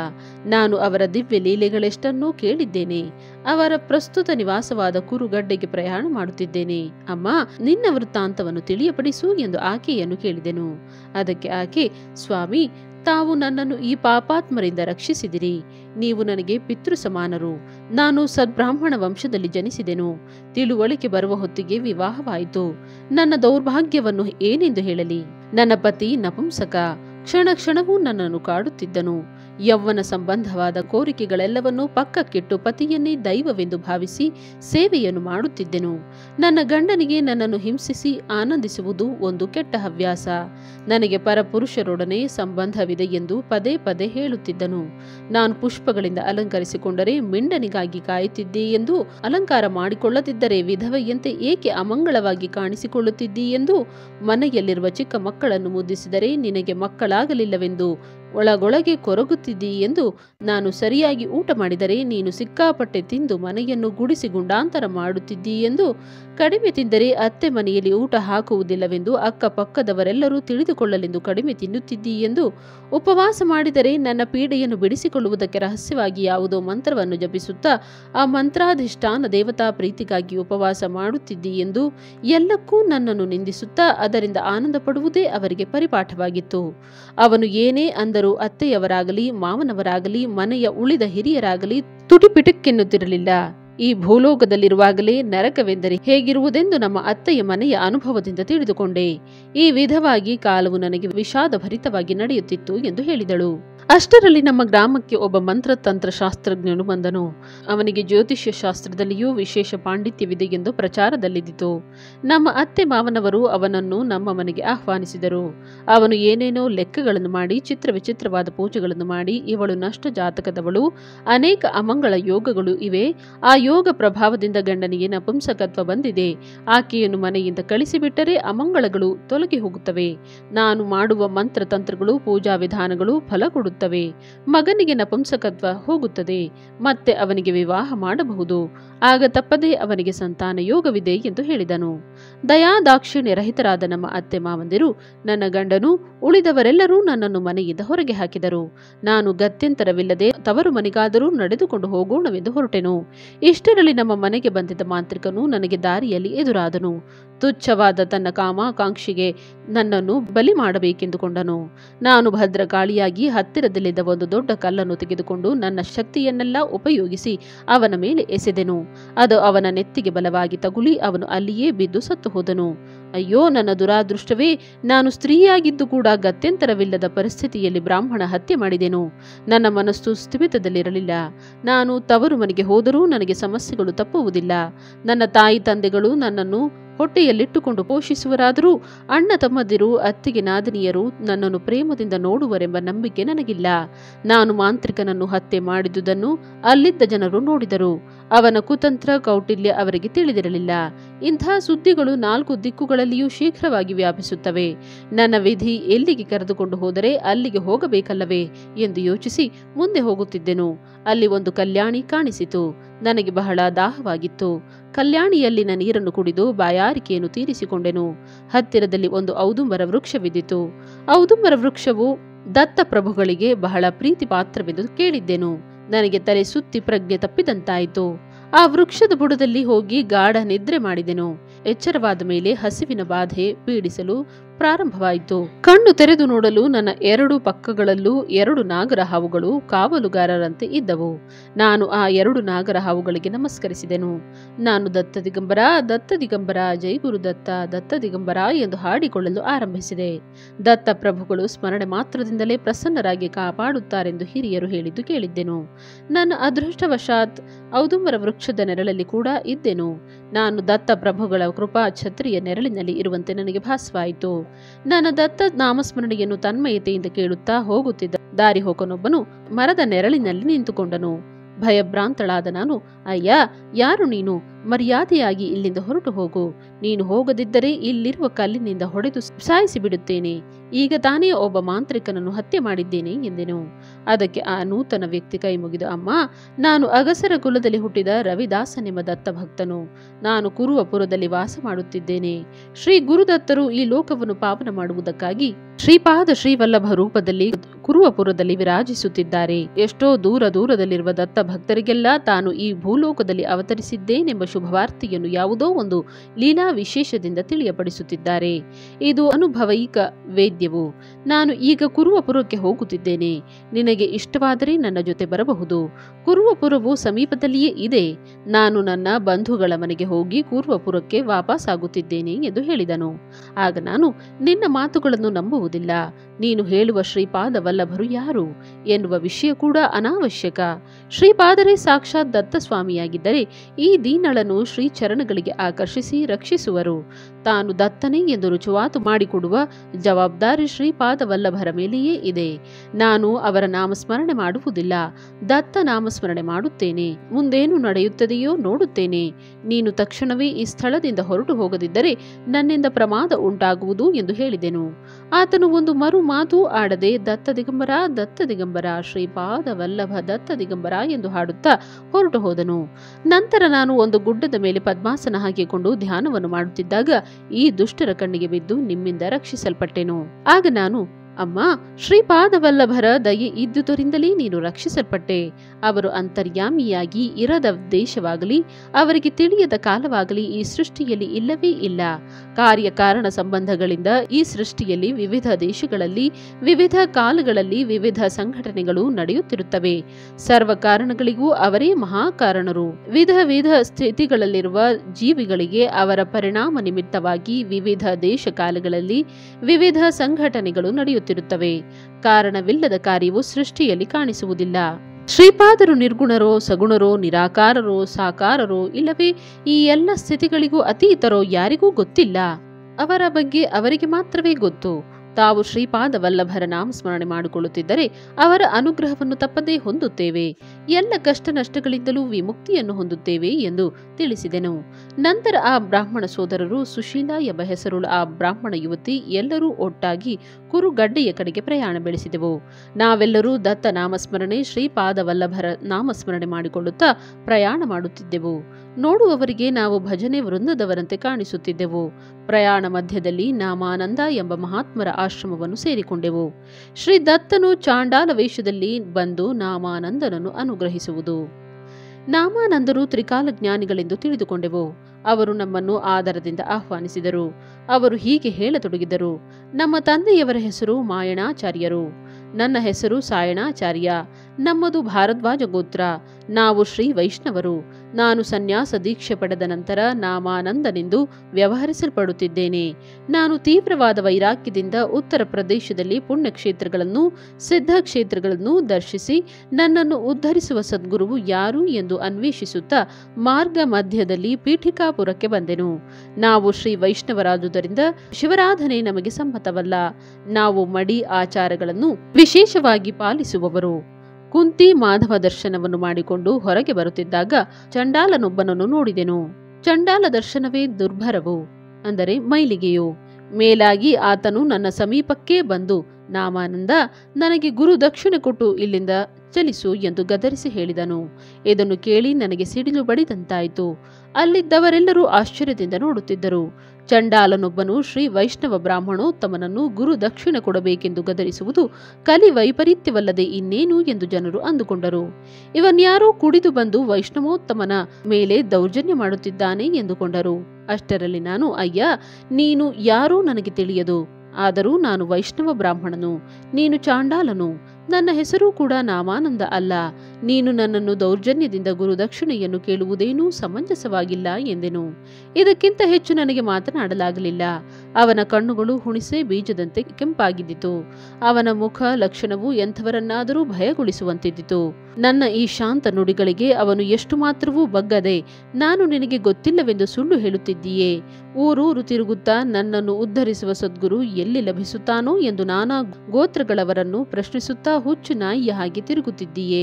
ನಾನು ಅವರ ದಿವ್ಯ ಲೀಲೆಗಳೆಷ್ಟನ್ನೂ ಕೇಳಿದ್ದೇನೆ ಅವರ ಪ್ರಸ್ತುತ ನಿವಾಸವಾದ ಕುರುಗಡ್ಡೆಗೆ ಪ್ರಯಾಣ ಮಾಡುತ್ತಿದ್ದೇನೆ ಅಮ್ಮ ನಿನ್ನ ವೃತ್ತಾಂತವನ್ನು ತಿಳಿಯಪಡಿಸು ಎಂದು ಆಕೆಯನ್ನು ಕೇಳಿದೆನು ಅದಕ್ಕೆ ಆಕೆ ಸ್ವಾಮಿ ತಾವು ನನ್ನನ್ನು ಈ ಪಾಪಾತ್ಮರಿಂದ ರಕ್ಷಿಸಿದಿರಿ ನೀವು ನನಗೆ ಪಿತೃ ಸಮಾನರು ನಾನು ಸದ್ಬ್ರಾಹ್ಮಣ ವಂಶದಲ್ಲಿ ಜನಿಸಿದೆನು ತಿಳುವಳಿಕೆ ಬರುವ ಹೊತ್ತಿಗೆ ವಿವಾಹವಾಯಿತು ನನ್ನ ದೌರ್ಭಾಗ್ಯವನ್ನು ಏನೆಂದು ಹೇಳಲಿ ನನ್ನ ಪತಿ ನಪುಂಸಕ ಕ್ಷಣ ಕ್ಷಣವೂ ನನ್ನನ್ನು ಕಾಡುತ್ತಿದ್ದನು ಯೌವನ ಸಂಬಂಧವಾದ ಕೋರಿಕೆಗಳೆಲ್ಲವನ್ನೂ ಪಕ್ಕಕ್ಕಿಟ್ಟು ಪತಿಯನ್ನೇ ದೈವವೆಂದು ಭಾವಿಸಿ ಸೇವೆಯನ್ನು ಮಾಡುತ್ತಿದ್ದೆನು ನನ್ನ ಗಂಡನಿಗೆ ನನ್ನನ್ನು ಹಿಂಸಿಸಿ ಆನಂದಿಸುವುದು ಒಂದು ಕೆಟ್ಟ ಹವ್ಯಾಸ ನನಗೆ ಪರಪುರುಷರೊಡನೆ ಸಂಬಂಧವಿದೆ ಎಂದು ಪದೇ ಪದೇ ಹೇಳುತ್ತಿದ್ದನು ನಾನು ಪುಷ್ಪಗಳಿಂದ ಅಲಂಕರಿಸಿಕೊಂಡರೆ ಮಿಂಡನಿಗಾಗಿ ಕಾಯುತ್ತಿದ್ದೆ ಎಂದು ಅಲಂಕಾರ ಮಾಡಿಕೊಳ್ಳದಿದ್ದರೆ ವಿಧವೆಯಂತೆ ಏಕೆ ಅಮಂಗಳವಾಗಿ ಕಾಣಿಸಿಕೊಳ್ಳುತ್ತಿದ್ದಿ ಎಂದು ಮನೆಯಲ್ಲಿರುವ ಚಿಕ್ಕ ಮಕ್ಕಳನ್ನು ಮುದ್ದಿಸಿದರೆ ನಿನಗೆ ಮಕ್ಕಳಾಗಲಿಲ್ಲವೆಂದು ಒಳಗೊಳಗೆ ಕೊರಗುತ್ತಿದ್ದಿ ಎಂದು ನಾನು ಸರಿಯಾಗಿ ಊಟ ಮಾಡಿದರೆ ನೀನು ಸಿಕ್ಕಾಪಟ್ಟೆ ತಿಂದು ಮನೆಯನ್ನು ಗುಡಿಸಿ ಗುಂಡಾಂತರ ಮಾಡುತ್ತಿದ್ದಿ ಎಂದು ಕಡಿಮೆ ತಿಂದರೆ ಅತ್ತೆ ಮನೆಯಲ್ಲಿ ಊಟ ಹಾಕುವುದಿಲ್ಲವೆಂದು ಅಕ್ಕಪಕ್ಕದವರೆಲ್ಲರೂ ತಿಳಿದುಕೊಳ್ಳಲೆಂದು ಕಡಿಮೆ ತಿನ್ನುತ್ತಿದ್ದಿ ಎಂದು ಉಪವಾಸ ಮಾಡಿದರೆ ನನ್ನ ಪೀಡೆಯನ್ನು ಬಿಡಿಸಿಕೊಳ್ಳುವುದಕ್ಕೆ ರಹಸ್ಯವಾಗಿ ಯಾವುದೋ ಮಂತ್ರವನ್ನು ಜಪಿಸುತ್ತಾ ಆ ಮಂತ್ರಾಧಿಷ್ಠಾನ ದೇವತಾ ಪ್ರೀತಿಗಾಗಿ ಉಪವಾಸ ಮಾಡುತ್ತಿದ್ದಿ ಎಂದು ಎಲ್ಲಕ್ಕೂ ನನ್ನನ್ನು ನಿಂದಿಸುತ್ತಾ ಅದರಿಂದ ಆನಂದ ಪಡುವುದೇ ಅವರಿಗೆ ಪರಿಪಾಠವಾಗಿತ್ತು ಅವನು ಏನೇ ಅಂದರೂ ಅತ್ತೆಯವರಾಗಲಿ ಮಾವನವರಾಗಲಿ ಮನೆಯ ಉಳಿದ ಹಿರಿಯರಾಗಲಿ ತುಟಿಪಿಟಕ್ಕೆನ್ನುತ್ತಿರಲಿಲ್ಲ ಈ ಭೂಲೋಕದಲ್ಲಿರುವಾಗಲೇ ನರಕವೆಂದರೆ ಹೇಗಿರುವುದೆಂದು ನಮ್ಮ ಅತ್ತೆಯ ಮನೆಯ ಅನುಭವದಿಂದ ತಿಳಿದುಕೊಂಡೆ ಈ ವಿಧವಾಗಿ ಕಾಲವು ನನಗೆ ವಿಷಾದಭರಿತವಾಗಿ ನಡೆಯುತ್ತಿತ್ತು ಎಂದು ಹೇಳಿದಳು ಅಷ್ಟರಲ್ಲಿ ನಮ್ಮ ಗ್ರಾಮಕ್ಕೆ ಒಬ್ಬ ಮಂತ್ರತಂತ್ರ ಶಾಸ್ತ್ರಜ್ಞನು ಬಂದನು ಅವನಿಗೆ ಜ್ಯೋತಿಷ್ಯ ಶಾಸ್ತ್ರದಲ್ಲಿಯೂ ವಿಶೇಷ ಪಾಂಡಿತ್ಯವಿದೆ ಎಂದು ಪ್ರಚಾರದಲ್ಲಿದ್ದಿತು ನಮ್ಮ ಅತ್ತೆ ಮಾವನವರು ಅವನನ್ನು ನಮ್ಮ ಮನೆಗೆ ಆಹ್ವಾನಿಸಿದರು ಅವನು ಏನೇನೋ ಲೆಕ್ಕಗಳನ್ನು ಮಾಡಿ ಚಿತ್ರ ವಿಚಿತ್ರವಾದ ಪೂಜೆಗಳನ್ನು ಮಾಡಿ ಇವಳು ನಷ್ಟ ಜಾತಕದವಳು ಅನೇಕ ಅಮಂಗಳ ಯೋಗಗಳು ಇವೆ ಆ ಯೋಗ ಪ್ರಭಾವದಿಂದ ಗಂಡನಿಗೆ ನಪುಂಸಕತ್ವ ಬಂದಿದೆ ಆಕೆಯನ್ನು ಮನೆಯಿಂದ ಕಳಿಸಿಬಿಟ್ಟರೆ ಅಮಂಗಳಗಳು ತೊಲಗಿ ಹೋಗುತ್ತವೆ ನಾನು ಮಾಡುವ ಮಂತ್ರತಂತ್ರಗಳು ಪೂಜಾ ವಿಧಾನಗಳು ಫಲ ಕೊಡುತ್ತವೆ ಮಗನಿಗೆ ನಪುಂಸಕತ್ವ ಹೋಗುತ್ತದೆ ಮತ್ತೆ ಅವನಿಗೆ ವಿವಾಹ ಮಾಡಬಹುದು ಆಗ ತಪ್ಪದೇ ಅವನಿಗೆ ಸಂತಾನ ಯೋಗವಿದೆ ಎಂದು ಹೇಳಿದನು ದಯಾದಾಕ್ಷಿಣ್ಯ ರಹಿತರಾದ ನಮ್ಮ ಅತ್ತೆ ಮಾವಂದಿರು ನನ್ನ ಗಂಡನು ಉಳಿದವರೆಲ್ಲರೂ ನನ್ನನ್ನು ಮನೆಯಿಂದ ಹೊರಗೆ ಹಾಕಿದರು ನಾನು ಗತ್ಯಂತರವಿಲ್ಲದೆ ತವರು ಮನೆಗಾದರೂ ನಡೆದುಕೊಂಡು ಹೋಗೋಣವೆಂದು ಹೊರಟೆನು ಇಷ್ಟರಲ್ಲಿ ನಮ್ಮ ಮನೆಗೆ ಬಂದಿದ್ದ ಮಾಂತ್ರಿಕನು ನನಗೆ ದಾರಿಯಲ್ಲಿ ಎದುರಾದನು ತುಚ್ಛವಾದ ತನ್ನ ಕಾಮಾಕಾಂಕ್ಷಿಗೆ ನನ್ನನ್ನು ಬಲಿ ಮಾಡಬೇಕೆಂದುಕೊಂಡನು ನಾನು ಭದ್ರಕಾಳಿಯಾಗಿ ಹತ್ತಿರದಲ್ಲಿದ್ದ ಒಂದು ದೊಡ್ಡ ಕಲ್ಲನ್ನು ತೆಗೆದುಕೊಂಡು ನನ್ನ ಶಕ್ತಿಯನ್ನೆಲ್ಲ ಉಪಯೋಗಿಸಿ ಅವನ ಮೇಲೆ ಎಸೆದೆನು ಅದು ಅವನ ನೆತ್ತಿಗೆ ಬಲವಾಗಿ ತಗುಲಿ ಅವನು ಅಲ್ಲಿಯೇ ಬಿದ್ದು ಸತ್ತು ಹೋದನು ಅಯ್ಯೋ ನನ್ನ ದುರಾದೃಷ್ಟವೇ ನಾನು ಸ್ತ್ರೀಯಾಗಿದ್ದು ಕೂಡ ಗತ್ಯಂತರವಿಲ್ಲದ ಪರಿಸ್ಥಿತಿಯಲ್ಲಿ ಬ್ರಾಹ್ಮಣ ಹತ್ಯೆ ಮಾಡಿದೆನು ನನ್ನ ಮನಸ್ಸು ಸ್ಥಿಮಿತದಲ್ಲಿರಲಿಲ್ಲ ನಾನು ತವರು ಮನೆಗೆ ಹೋದರೂ ನನಗೆ ಸಮಸ್ಯೆಗಳು ತಪ್ಪುವುದಿಲ್ಲ ನನ್ನ ತಾಯಿ ತಂದೆಗಳು ನನ್ನನ್ನು ಹೊಟ್ಟೆಯಲ್ಲಿಟ್ಟುಕೊಂಡು ಪೋಷಿಸುವರಾದರೂ ಅಣ್ಣ ತಮ್ಮದಿರು ಅತ್ತಿಗೆ ನಾದಿನಿಯರು ನನ್ನನ್ನು ಪ್ರೇಮದಿಂದ ನೋಡುವರೆಂಬ ನಂಬಿಕೆ ನನಗಿಲ್ಲ ನಾನು ಮಾಂತ್ರಿಕನನ್ನು ಹತ್ಯೆ ಮಾಡಿದುದನ್ನು ಅಲ್ಲಿದ್ದ ಜನರು ನೋಡಿದರು ಅವನ ಕುತಂತ್ರ ಕೌಟಿಲ್ಯ ಅವರಿಗೆ ತಿಳಿದಿರಲಿಲ್ಲ ಇಂಥ ಸುದ್ದಿಗಳು ನಾಲ್ಕು ದಿಕ್ಕುಗಳಲ್ಲಿಯೂ ಶೀಘ್ರವಾಗಿ ವ್ಯಾಪಿಸುತ್ತವೆ ನನ್ನ ವಿಧಿ ಎಲ್ಲಿಗೆ ಕರೆದುಕೊಂಡು ಹೋದರೆ ಅಲ್ಲಿಗೆ ಹೋಗಬೇಕಲ್ಲವೇ ಎಂದು ಯೋಚಿಸಿ ಮುಂದೆ ಹೋಗುತ್ತಿದ್ದೆನು ಅಲ್ಲಿ ಒಂದು ಕಲ್ಯಾಣಿ ಕಾಣಿಸಿತು ನನಗೆ ಬಹಳ ದಾಹವಾಗಿತ್ತು ಕಲ್ಯಾಣಿಯಲ್ಲಿನ ನೀರನ್ನು ಕುಡಿದು ಬಾಯಾರಿಕೆಯನ್ನು ತೀರಿಸಿಕೊಂಡೆನು ಹತ್ತಿರದಲ್ಲಿ ಒಂದು ಔದುಂಬರ ವೃಕ್ಷವಿದ್ದಿತು ಔದುಂಬರ ವೃಕ್ಷವು ದತ್ತ ಪ್ರಭುಗಳಿಗೆ ಬಹಳ ಪ್ರೀತಿ ಪಾತ್ರವೆಂದು ಕೇಳಿದ್ದೆನು ನನಗೆ ತಲೆ ಸುತ್ತಿ ಪ್ರಜ್ಞೆ ತಪ್ಪಿದಂತಾಯಿತು ಆ ವೃಕ್ಷದ ಬುಡದಲ್ಲಿ ಹೋಗಿ ಗಾಢ ನಿದ್ರೆ ಮಾಡಿದೆನು ಎಚ್ಚರವಾದ ಮೇಲೆ ಹಸಿವಿನ ಬಾಧೆ ಪೀಡಿಸಲು ಪ್ರಾರಂಭವಾಯಿತು ಕಣ್ಣು ತೆರೆದು ನೋಡಲು ನನ್ನ ಎರಡು ಪಕ್ಕಗಳಲ್ಲೂ ಎರಡು ನಾಗರ ಹಾವುಗಳು ಕಾವಲುಗಾರರಂತೆ ಇದ್ದವು ನಾನು ಆ ಎರಡು ನಾಗರ ಹಾವುಗಳಿಗೆ ನಮಸ್ಕರಿಸಿದೆನು ನಾನು ದತ್ತ ದಿಗಂಬರ ದತ್ತ ದಿಗಂಬರ ಜೈ ಗುರು ದತ್ತ ದತ್ತ ದಿಗಂಬರ ಎಂದು ಹಾಡಿಕೊಳ್ಳಲು ಆರಂಭಿಸಿದೆ ದತ್ತ ಪ್ರಭುಗಳು ಸ್ಮರಣೆ ಮಾತ್ರದಿಂದಲೇ ಪ್ರಸನ್ನರಾಗಿ ಕಾಪಾಡುತ್ತಾರೆಂದು ಹಿರಿಯರು ಹೇಳಿದ್ದು ಕೇಳಿದ್ದೆನು ನನ್ನ ಅದೃಷ್ಟವಶಾತ್ ಔದುಂಬರ ವೃಕ್ಷದ ನೆರಳಲ್ಲಿ ಕೂಡ ಇದ್ದೆನು ನಾನು ದತ್ತ ಪ್ರಭುಗಳ ಕೃಪಾ ಛತ್ರಿಯ ನೆರಳಿನಲ್ಲಿ ಇರುವಂತೆ ನನಗೆ ಭಾಸವಾಯಿತು ನನ್ನ ದತ್ತ ನಾಮಸ್ಮರಣೆಯನ್ನು ತನ್ಮಯತೆಯಿಂದ ಕೇಳುತ್ತಾ ಹೋಗುತ್ತಿದ್ದ ದಾರಿ ಹೋಗನೊಬ್ಬನು ಮರದ ನೆರಳಿನಲ್ಲಿ ನಿಂತುಕೊಂಡನು ಭಯಭ್ರಾಂತಳಾದ ನಾನು ಅಯ್ಯ ಯಾರು ನೀನು ಮರ್ಯಾದೆಯಾಗಿ ಇಲ್ಲಿಂದ ಹೊರಟು ಹೋಗು ನೀನು ಹೋಗದಿದ್ದರೆ ಇಲ್ಲಿರುವ ಕಲ್ಲಿನಿಂದ ಹೊಡೆದು ಸಾಯಿಸಿ ಬಿಡುತ್ತೇನೆ ಈಗ ತಾನೇ ಒಬ್ಬ ಮಾಂತ್ರಿಕನನ್ನು ಹತ್ಯೆ ಮಾಡಿದ್ದೇನೆ ಎಂದೆನು ಅದಕ್ಕೆ ಆ ನೂತನ ವ್ಯಕ್ತಿ ಕೈ ಮುಗಿದು ಅಮ್ಮ ನಾನು ಅಗಸರ ಕುಲದಲ್ಲಿ ಹುಟ್ಟಿದ ರವಿದಾಸನೆಂಬ ದತ್ತ ಭಕ್ತನು ನಾನು ಕುರುವಪುರದಲ್ಲಿ ವಾಸ ಮಾಡುತ್ತಿದ್ದೇನೆ ಶ್ರೀ ಗುರುದತ್ತರು ಈ ಲೋಕವನ್ನು ಪಾವನ ಮಾಡುವುದಕ್ಕಾಗಿ ಶ್ರೀಪಾದ ಶ್ರೀವಲ್ಲಭ ರೂಪದಲ್ಲಿ ಕುರುವಪುರದಲ್ಲಿ ವಿರಾಜಿಸುತ್ತಿದ್ದಾರೆ ಎಷ್ಟೋ ದೂರ ದೂರದಲ್ಲಿರುವ ದತ್ತ ಭಕ್ತರಿಗೆಲ್ಲ ತಾನು ಈ ಭೂಲೋಕದಲ್ಲಿ ಅವತರಿಸಿದ್ದೇನೆಂಬ ಶುಭವಾರ್ತೆಯನ್ನು ಯಾವುದೋ ಒಂದು ಲೀಲಾ ವಿಶೇಷದಿಂದ ತಿಳಿಯಪಡಿಸುತ್ತಿದ್ದಾರೆ ಇದು ಅನುಭವೈಕ ವೇದ್ಯವು ನಾನು ಈಗ ಕುರುವಪುರಕ್ಕೆ ಹೋಗುತ್ತಿದ್ದೇನೆ ನಿನಗೆ ಇಷ್ಟವಾದರೆ ನನ್ನ ಜೊತೆ ಬರಬಹುದು ಕುರುವಪುರವು ಸಮೀಪದಲ್ಲಿಯೇ ಇದೆ ನಾನು ನನ್ನ ಬಂಧುಗಳ ಮನೆಗೆ ಹೋಗಿ ಕುರುವಪುರಕ್ಕೆ ವಾಪಸ್ಸಾಗುತ್ತಿದ್ದೇನೆ ಎಂದು ಹೇಳಿದನು ಆಗ ನಾನು ನಿನ್ನ ಮಾತುಗಳನ್ನು ನಂಬುವುದಿಲ್ಲ ನೀನು ಹೇಳುವ ಶ್ರೀಪಾದ ವಲ್ಲಭರು ಯಾರು ಎನ್ನುವ ವಿಷಯ ಕೂಡ ಅನಾವಶ್ಯಕ ಶ್ರೀಪಾದರೇ ಸಾಕ್ಷಾತ್ ದತ್ತಸ್ವಾಮಿಯಾಗಿದ್ದರೆ ಈ ದೀನಳನ್ನು ಶ್ರೀ ಚರಣಗಳಿಗೆ ಆಕರ್ಷಿಸಿ ರಕ್ಷಿಸುವರು ತಾನು ದತ್ತನೇ ಎಂದು ರುಜುವಾತು ಮಾಡಿಕೊಡುವ ಜವಾಬ್ದಾರಿ ಶ್ರೀಪಾದ ವಲ್ಲಭರ ಮೇಲೆಯೇ ಇದೆ ನಾನು ಅವರ ನಾಮಸ್ಮರಣೆ ಮಾಡುವುದಿಲ್ಲ ದತ್ತ ನಾಮಸ್ಮರಣೆ ಮಾಡುತ್ತೇನೆ ಮುಂದೇನು ನಡೆಯುತ್ತದೆಯೋ ನೋಡುತ್ತೇನೆ ನೀನು ತಕ್ಷಣವೇ ಈ ಸ್ಥಳದಿಂದ ಹೊರಟು ಹೋಗದಿದ್ದರೆ ನನ್ನಿಂದ ಪ್ರಮಾದ ಉಂಟಾಗುವುದು ಎಂದು ಹೇಳಿದೆನು ಆತನು ಒಂದು ಮರು ಮಾತು ಆಡದೆ ದತ್ತ ದಿಗಂಬರ ದತ್ತ ದಿಗಂಬರ ಶ್ರೀಪಾದ ವಲ್ಲಭ ದತ್ತ ದಿಗಂಬರ ಎಂದು ಹಾಡುತ್ತಾ ಹೊರಟು ಹೋದನು ನಂತರ ನಾನು ಒಂದು ಗುಡ್ಡದ ಮೇಲೆ ಪದ್ಮಾಸನ ಹಾಕಿಕೊಂಡು ಧ್ಯಾನವನ್ನು ಮಾಡುತ್ತಿದ್ದಾಗ ಈ ದುಷ್ಟರ ಕಣ್ಣಿಗೆ ಬಿದ್ದು ನಿಮ್ಮಿಂದ ರಕ್ಷಿಸಲ್ಪಟ್ಟೆನು ಆಗ ನಾನು ಅಮ್ಮ ಶ್ರೀಪಾದವಲ್ಲಭರ ದಯೆ ಇದ್ದುದರಿಂದಲೇ ನೀನು ರಕ್ಷಿಸಲ್ಪಟ್ಟೆ ಅವರು ಅಂತರ್ಯಾಮಿಯಾಗಿ ಇರದ ದೇಶವಾಗಲಿ ಅವರಿಗೆ ತಿಳಿಯದ ಕಾಲವಾಗಲಿ ಈ ಸೃಷ್ಟಿಯಲ್ಲಿ ಇಲ್ಲವೇ ಇಲ್ಲ ಕಾರ್ಯಕಾರಣ ಸಂಬಂಧಗಳಿಂದ ಈ ಸೃಷ್ಟಿಯಲ್ಲಿ ವಿವಿಧ ದೇಶಗಳಲ್ಲಿ ವಿವಿಧ ಕಾಲಗಳಲ್ಲಿ ವಿವಿಧ ಸಂಘಟನೆಗಳು ನಡೆಯುತ್ತಿರುತ್ತವೆ ಸರ್ವ ಕಾರಣಗಳಿಗೂ ಅವರೇ ಮಹಾಕಾರಣರು ವಿಧ ವಿಧ ಸ್ಥಿತಿಗಳಲ್ಲಿರುವ ಜೀವಿಗಳಿಗೆ ಅವರ ಪರಿಣಾಮ ನಿಮಿತ್ತವಾಗಿ ವಿವಿಧ ದೇಶ ಕಾಲಗಳಲ್ಲಿ ವಿವಿಧ ಸಂಘಟನೆಗಳು ನಡೆಯುತ್ತಿರುತ್ತವೆ ಕಾರಣವಿಲ್ಲದ ಕಾರ್ಯವು ಸೃಷ್ಟಿಯಲ್ಲಿ ಕಾಣಿಸುವುದಿಲ್ಲ ಶ್ರೀಪಾದರು ನಿರ್ಗುಣರೋ ಸಗುಣರೋ ನಿರಾಕಾರರೋ ಸಾಕಾರರೋ ಇಲ್ಲವೇ ಈ ಎಲ್ಲ ಸ್ಥಿತಿಗಳಿಗೂ ಅತೀತರೋ ಯಾರಿಗೂ ಗೊತ್ತಿಲ್ಲ ಅವರ ಬಗ್ಗೆ ಅವರಿಗೆ ಮಾತ್ರವೇ ಗೊತ್ತು ತಾವು ಶ್ರೀಪಾದ ವಲ್ಲಭರ ನಾಮಸ್ಮರಣೆ ಮಾಡಿಕೊಳ್ಳುತ್ತಿದ್ದರೆ ಅವರ ಅನುಗ್ರಹವನ್ನು ತಪ್ಪದೇ ಹೊಂದುತ್ತೇವೆ ಎಲ್ಲ ಕಷ್ಟ ನಷ್ಟಗಳಿಂದಲೂ ವಿಮುಕ್ತಿಯನ್ನು ಹೊಂದುತ್ತೇವೆ ಎಂದು ತಿಳಿಸಿದೆನು ನಂತರ ಆ ಬ್ರಾಹ್ಮಣ ಸೋದರರು ಸುಶೀಲಾ ಎಂಬ ಹೆಸರುಳ್ಳ ಆ ಬ್ರಾಹ್ಮಣ ಯುವತಿ ಎಲ್ಲರೂ ಒಟ್ಟಾಗಿ ಕುರುಗಡ್ಡೆಯ ಕಡೆಗೆ ಪ್ರಯಾಣ ಬೆಳೆಸಿದೆವು ನಾವೆಲ್ಲರೂ ದತ್ತ ನಾಮಸ್ಮರಣೆ ಶ್ರೀಪಾದ ವಲ್ಲಭರ ನಾಮಸ್ಮರಣೆ ಮಾಡಿಕೊಳ್ಳುತ್ತಾ ಪ್ರಯಾಣ ಮಾಡುತ್ತಿದ್ದೆವು ನೋಡುವವರಿಗೆ ನಾವು ಭಜನೆ ವೃಂದದವರಂತೆ ಕಾಣಿಸುತ್ತಿದ್ದೆವು ಪ್ರಯಾಣ ಮಧ್ಯದಲ್ಲಿ ನಾಮಾನಂದ ಎಂಬ ಮಹಾತ್ಮರ ಆಶ್ರಮವನ್ನು ಸೇರಿಕೊಂಡೆವು ಶ್ರೀ ದತ್ತನು ಚಾಂಡಾಲ ವೇಷದಲ್ಲಿ ಬಂದು ನಾಮಾನಂದನನ್ನು ಅನುಗ್ರಹಿಸುವುದು ನಾಮಾನಂದರು ತ್ರಿಕಾಲ ಜ್ಞಾನಿಗಳೆಂದು ತಿಳಿದುಕೊಂಡೆವು ಅವರು ನಮ್ಮನ್ನು ಆದರದಿಂದ ಆಹ್ವಾನಿಸಿದರು ಅವರು ಹೀಗೆ ಹೇಳತೊಡಗಿದರು ನಮ್ಮ ತಂದೆಯವರ ಹೆಸರು ಮಾಯಣಾಚಾರ್ಯರು ನನ್ನ ಹೆಸರು ಸಾಯಣಾಚಾರ್ಯ ನಮ್ಮದು ಭಾರದ್ವಾಜ ಗೋತ್ರ ನಾವು ಶ್ರೀ ವೈಷ್ಣವರು ನಾನು ಸನ್ಯಾಸ ದೀಕ್ಷೆ ಪಡೆದ ನಂತರ ನಾಮಾನಂದನೆಂದು ವ್ಯವಹರಿಸಲ್ಪಡುತ್ತಿದ್ದೇನೆ ನಾನು ತೀವ್ರವಾದ ವೈರಾಗ್ಯದಿಂದ ಉತ್ತರ ಪ್ರದೇಶದಲ್ಲಿ ಪುಣ್ಯಕ್ಷೇತ್ರಗಳನ್ನು ಸಿದ್ಧ ಕ್ಷೇತ್ರಗಳನ್ನು ದರ್ಶಿಸಿ ನನ್ನನ್ನು ಉದ್ಧರಿಸುವ ಸದ್ಗುರುವು ಯಾರು ಎಂದು ಅನ್ವೇಷಿಸುತ್ತಾ ಮಾರ್ಗ ಮಧ್ಯದಲ್ಲಿ ಪೀಠಿಕಾಪುರಕ್ಕೆ ಬಂದೆನು ನಾವು ಶ್ರೀ ವೈಷ್ಣವರಾದುದರಿಂದ ಶಿವರಾಧನೆ ನಮಗೆ ಸಮ್ಮತವಲ್ಲ ನಾವು ಮಡಿ ಆಚಾರಗಳನ್ನು ವಿಶೇಷವಾಗಿ ಪಾಲಿಸುವವರು ಕುಂತಿ ಮಾಧವ ದರ್ಶನವನ್ನು ಮಾಡಿಕೊಂಡು ಹೊರಗೆ ಬರುತ್ತಿದ್ದಾಗ ಚಂಡಾಲನೊಬ್ಬನನ್ನು ನೋಡಿದೆನು ಚಂಡಾಲ ದರ್ಶನವೇ ದುರ್ಭರವು ಅಂದರೆ ಮೈಲಿಗೆಯು ಮೇಲಾಗಿ ಆತನು ನನ್ನ ಸಮೀಪಕ್ಕೇ ಬಂದು ನಾಮಾನಂದ ನನಗೆ ಗುರು ದಕ್ಷಿಣೆ ಕೊಟ್ಟು ಇಲ್ಲಿಂದ ಚಲಿಸು ಎಂದು ಗದರಿಸಿ ಹೇಳಿದನು ಇದನ್ನು ಕೇಳಿ ನನಗೆ ಸಿಡಿಲು ಬಡಿದಂತಾಯಿತು ಅಲ್ಲಿದ್ದವರೆಲ್ಲರೂ ಆಶ್ಚರ್ಯದಿಂದ ನೋಡುತ್ತಿದ್ದರು ಚಂಡಾಲನೊಬ್ಬನು ಶ್ರೀ ವೈಷ್ಣವ ಬ್ರಾಹ್ಮಣೋತ್ತಮನನ್ನು ಗುರು ದಕ್ಷಿಣ ಕೊಡಬೇಕೆಂದು ಗದರಿಸುವುದು ಕಲಿ ವೈಪರೀತ್ಯವಲ್ಲದೆ ಇನ್ನೇನು ಎಂದು ಜನರು ಅಂದುಕೊಂಡರು ಇವನ್ಯಾರೋ ಕುಡಿದು ಬಂದು ವೈಷ್ಣವೋತ್ತಮನ ಮೇಲೆ ದೌರ್ಜನ್ಯ ಮಾಡುತ್ತಿದ್ದಾನೆ ಎಂದುಕೊಂಡರು ಅಷ್ಟರಲ್ಲಿ ನಾನು ಅಯ್ಯ ನೀನು ಯಾರೋ ನನಗೆ ತಿಳಿಯದು ಆದರೂ ನಾನು ವೈಷ್ಣವ ಬ್ರಾಹ್ಮಣನು ನೀನು ಚಾಂಡಾಲನು ನನ್ನ ಹೆಸರು ಕೂಡ ನಾಮಾನಂದ ಅಲ್ಲ ನೀನು ನನ್ನನ್ನು ದೌರ್ಜನ್ಯದಿಂದ ಗುರುದಕ್ಷಿಣೆಯನ್ನು ಕೇಳುವುದೇನೂ ಸಮಂಜಸವಾಗಿಲ್ಲ ಎಂದೆನು ಇದಕ್ಕಿಂತ ಹೆಚ್ಚು ನನಗೆ ಮಾತನಾಡಲಾಗಲಿಲ್ಲ ಅವನ ಕಣ್ಣುಗಳು ಹುಣಿಸೆ ಬೀಜದಂತೆ ಕೆಂಪಾಗಿದ್ದಿತು ಅವನ ಮುಖ ಲಕ್ಷಣವು ಎಂಥವರನ್ನಾದರೂ ಭಯಗೊಳಿಸುವಂತಿದ್ದಿತು ನನ್ನ ಈ ಶಾಂತ ನುಡಿಗಳಿಗೆ ಅವನು ಎಷ್ಟು ಮಾತ್ರವೂ ಬಗ್ಗದೆ ನಾನು ನಿನಗೆ ಗೊತ್ತಿಲ್ಲವೆಂದು ಸುಳ್ಳು ಹೇಳುತ್ತಿದ್ದೀಯೇ ಊರೂರು ತಿರುಗುತ್ತಾ ನನ್ನನ್ನು ಉದ್ಧರಿಸುವ ಸದ್ಗುರು ಎಲ್ಲಿ ಲಭಿಸುತ್ತಾನೋ ಎಂದು ನಾನಾ ಗೋತ್ರಗಳವರನ್ನು ಪ್ರಶ್ನಿಸುತ್ತಾ ಹುಚ್ಚು ನಾಯಿಯ ಹಾಗೆ ತಿರುಗುತ್ತಿದ್ದೀಯೇ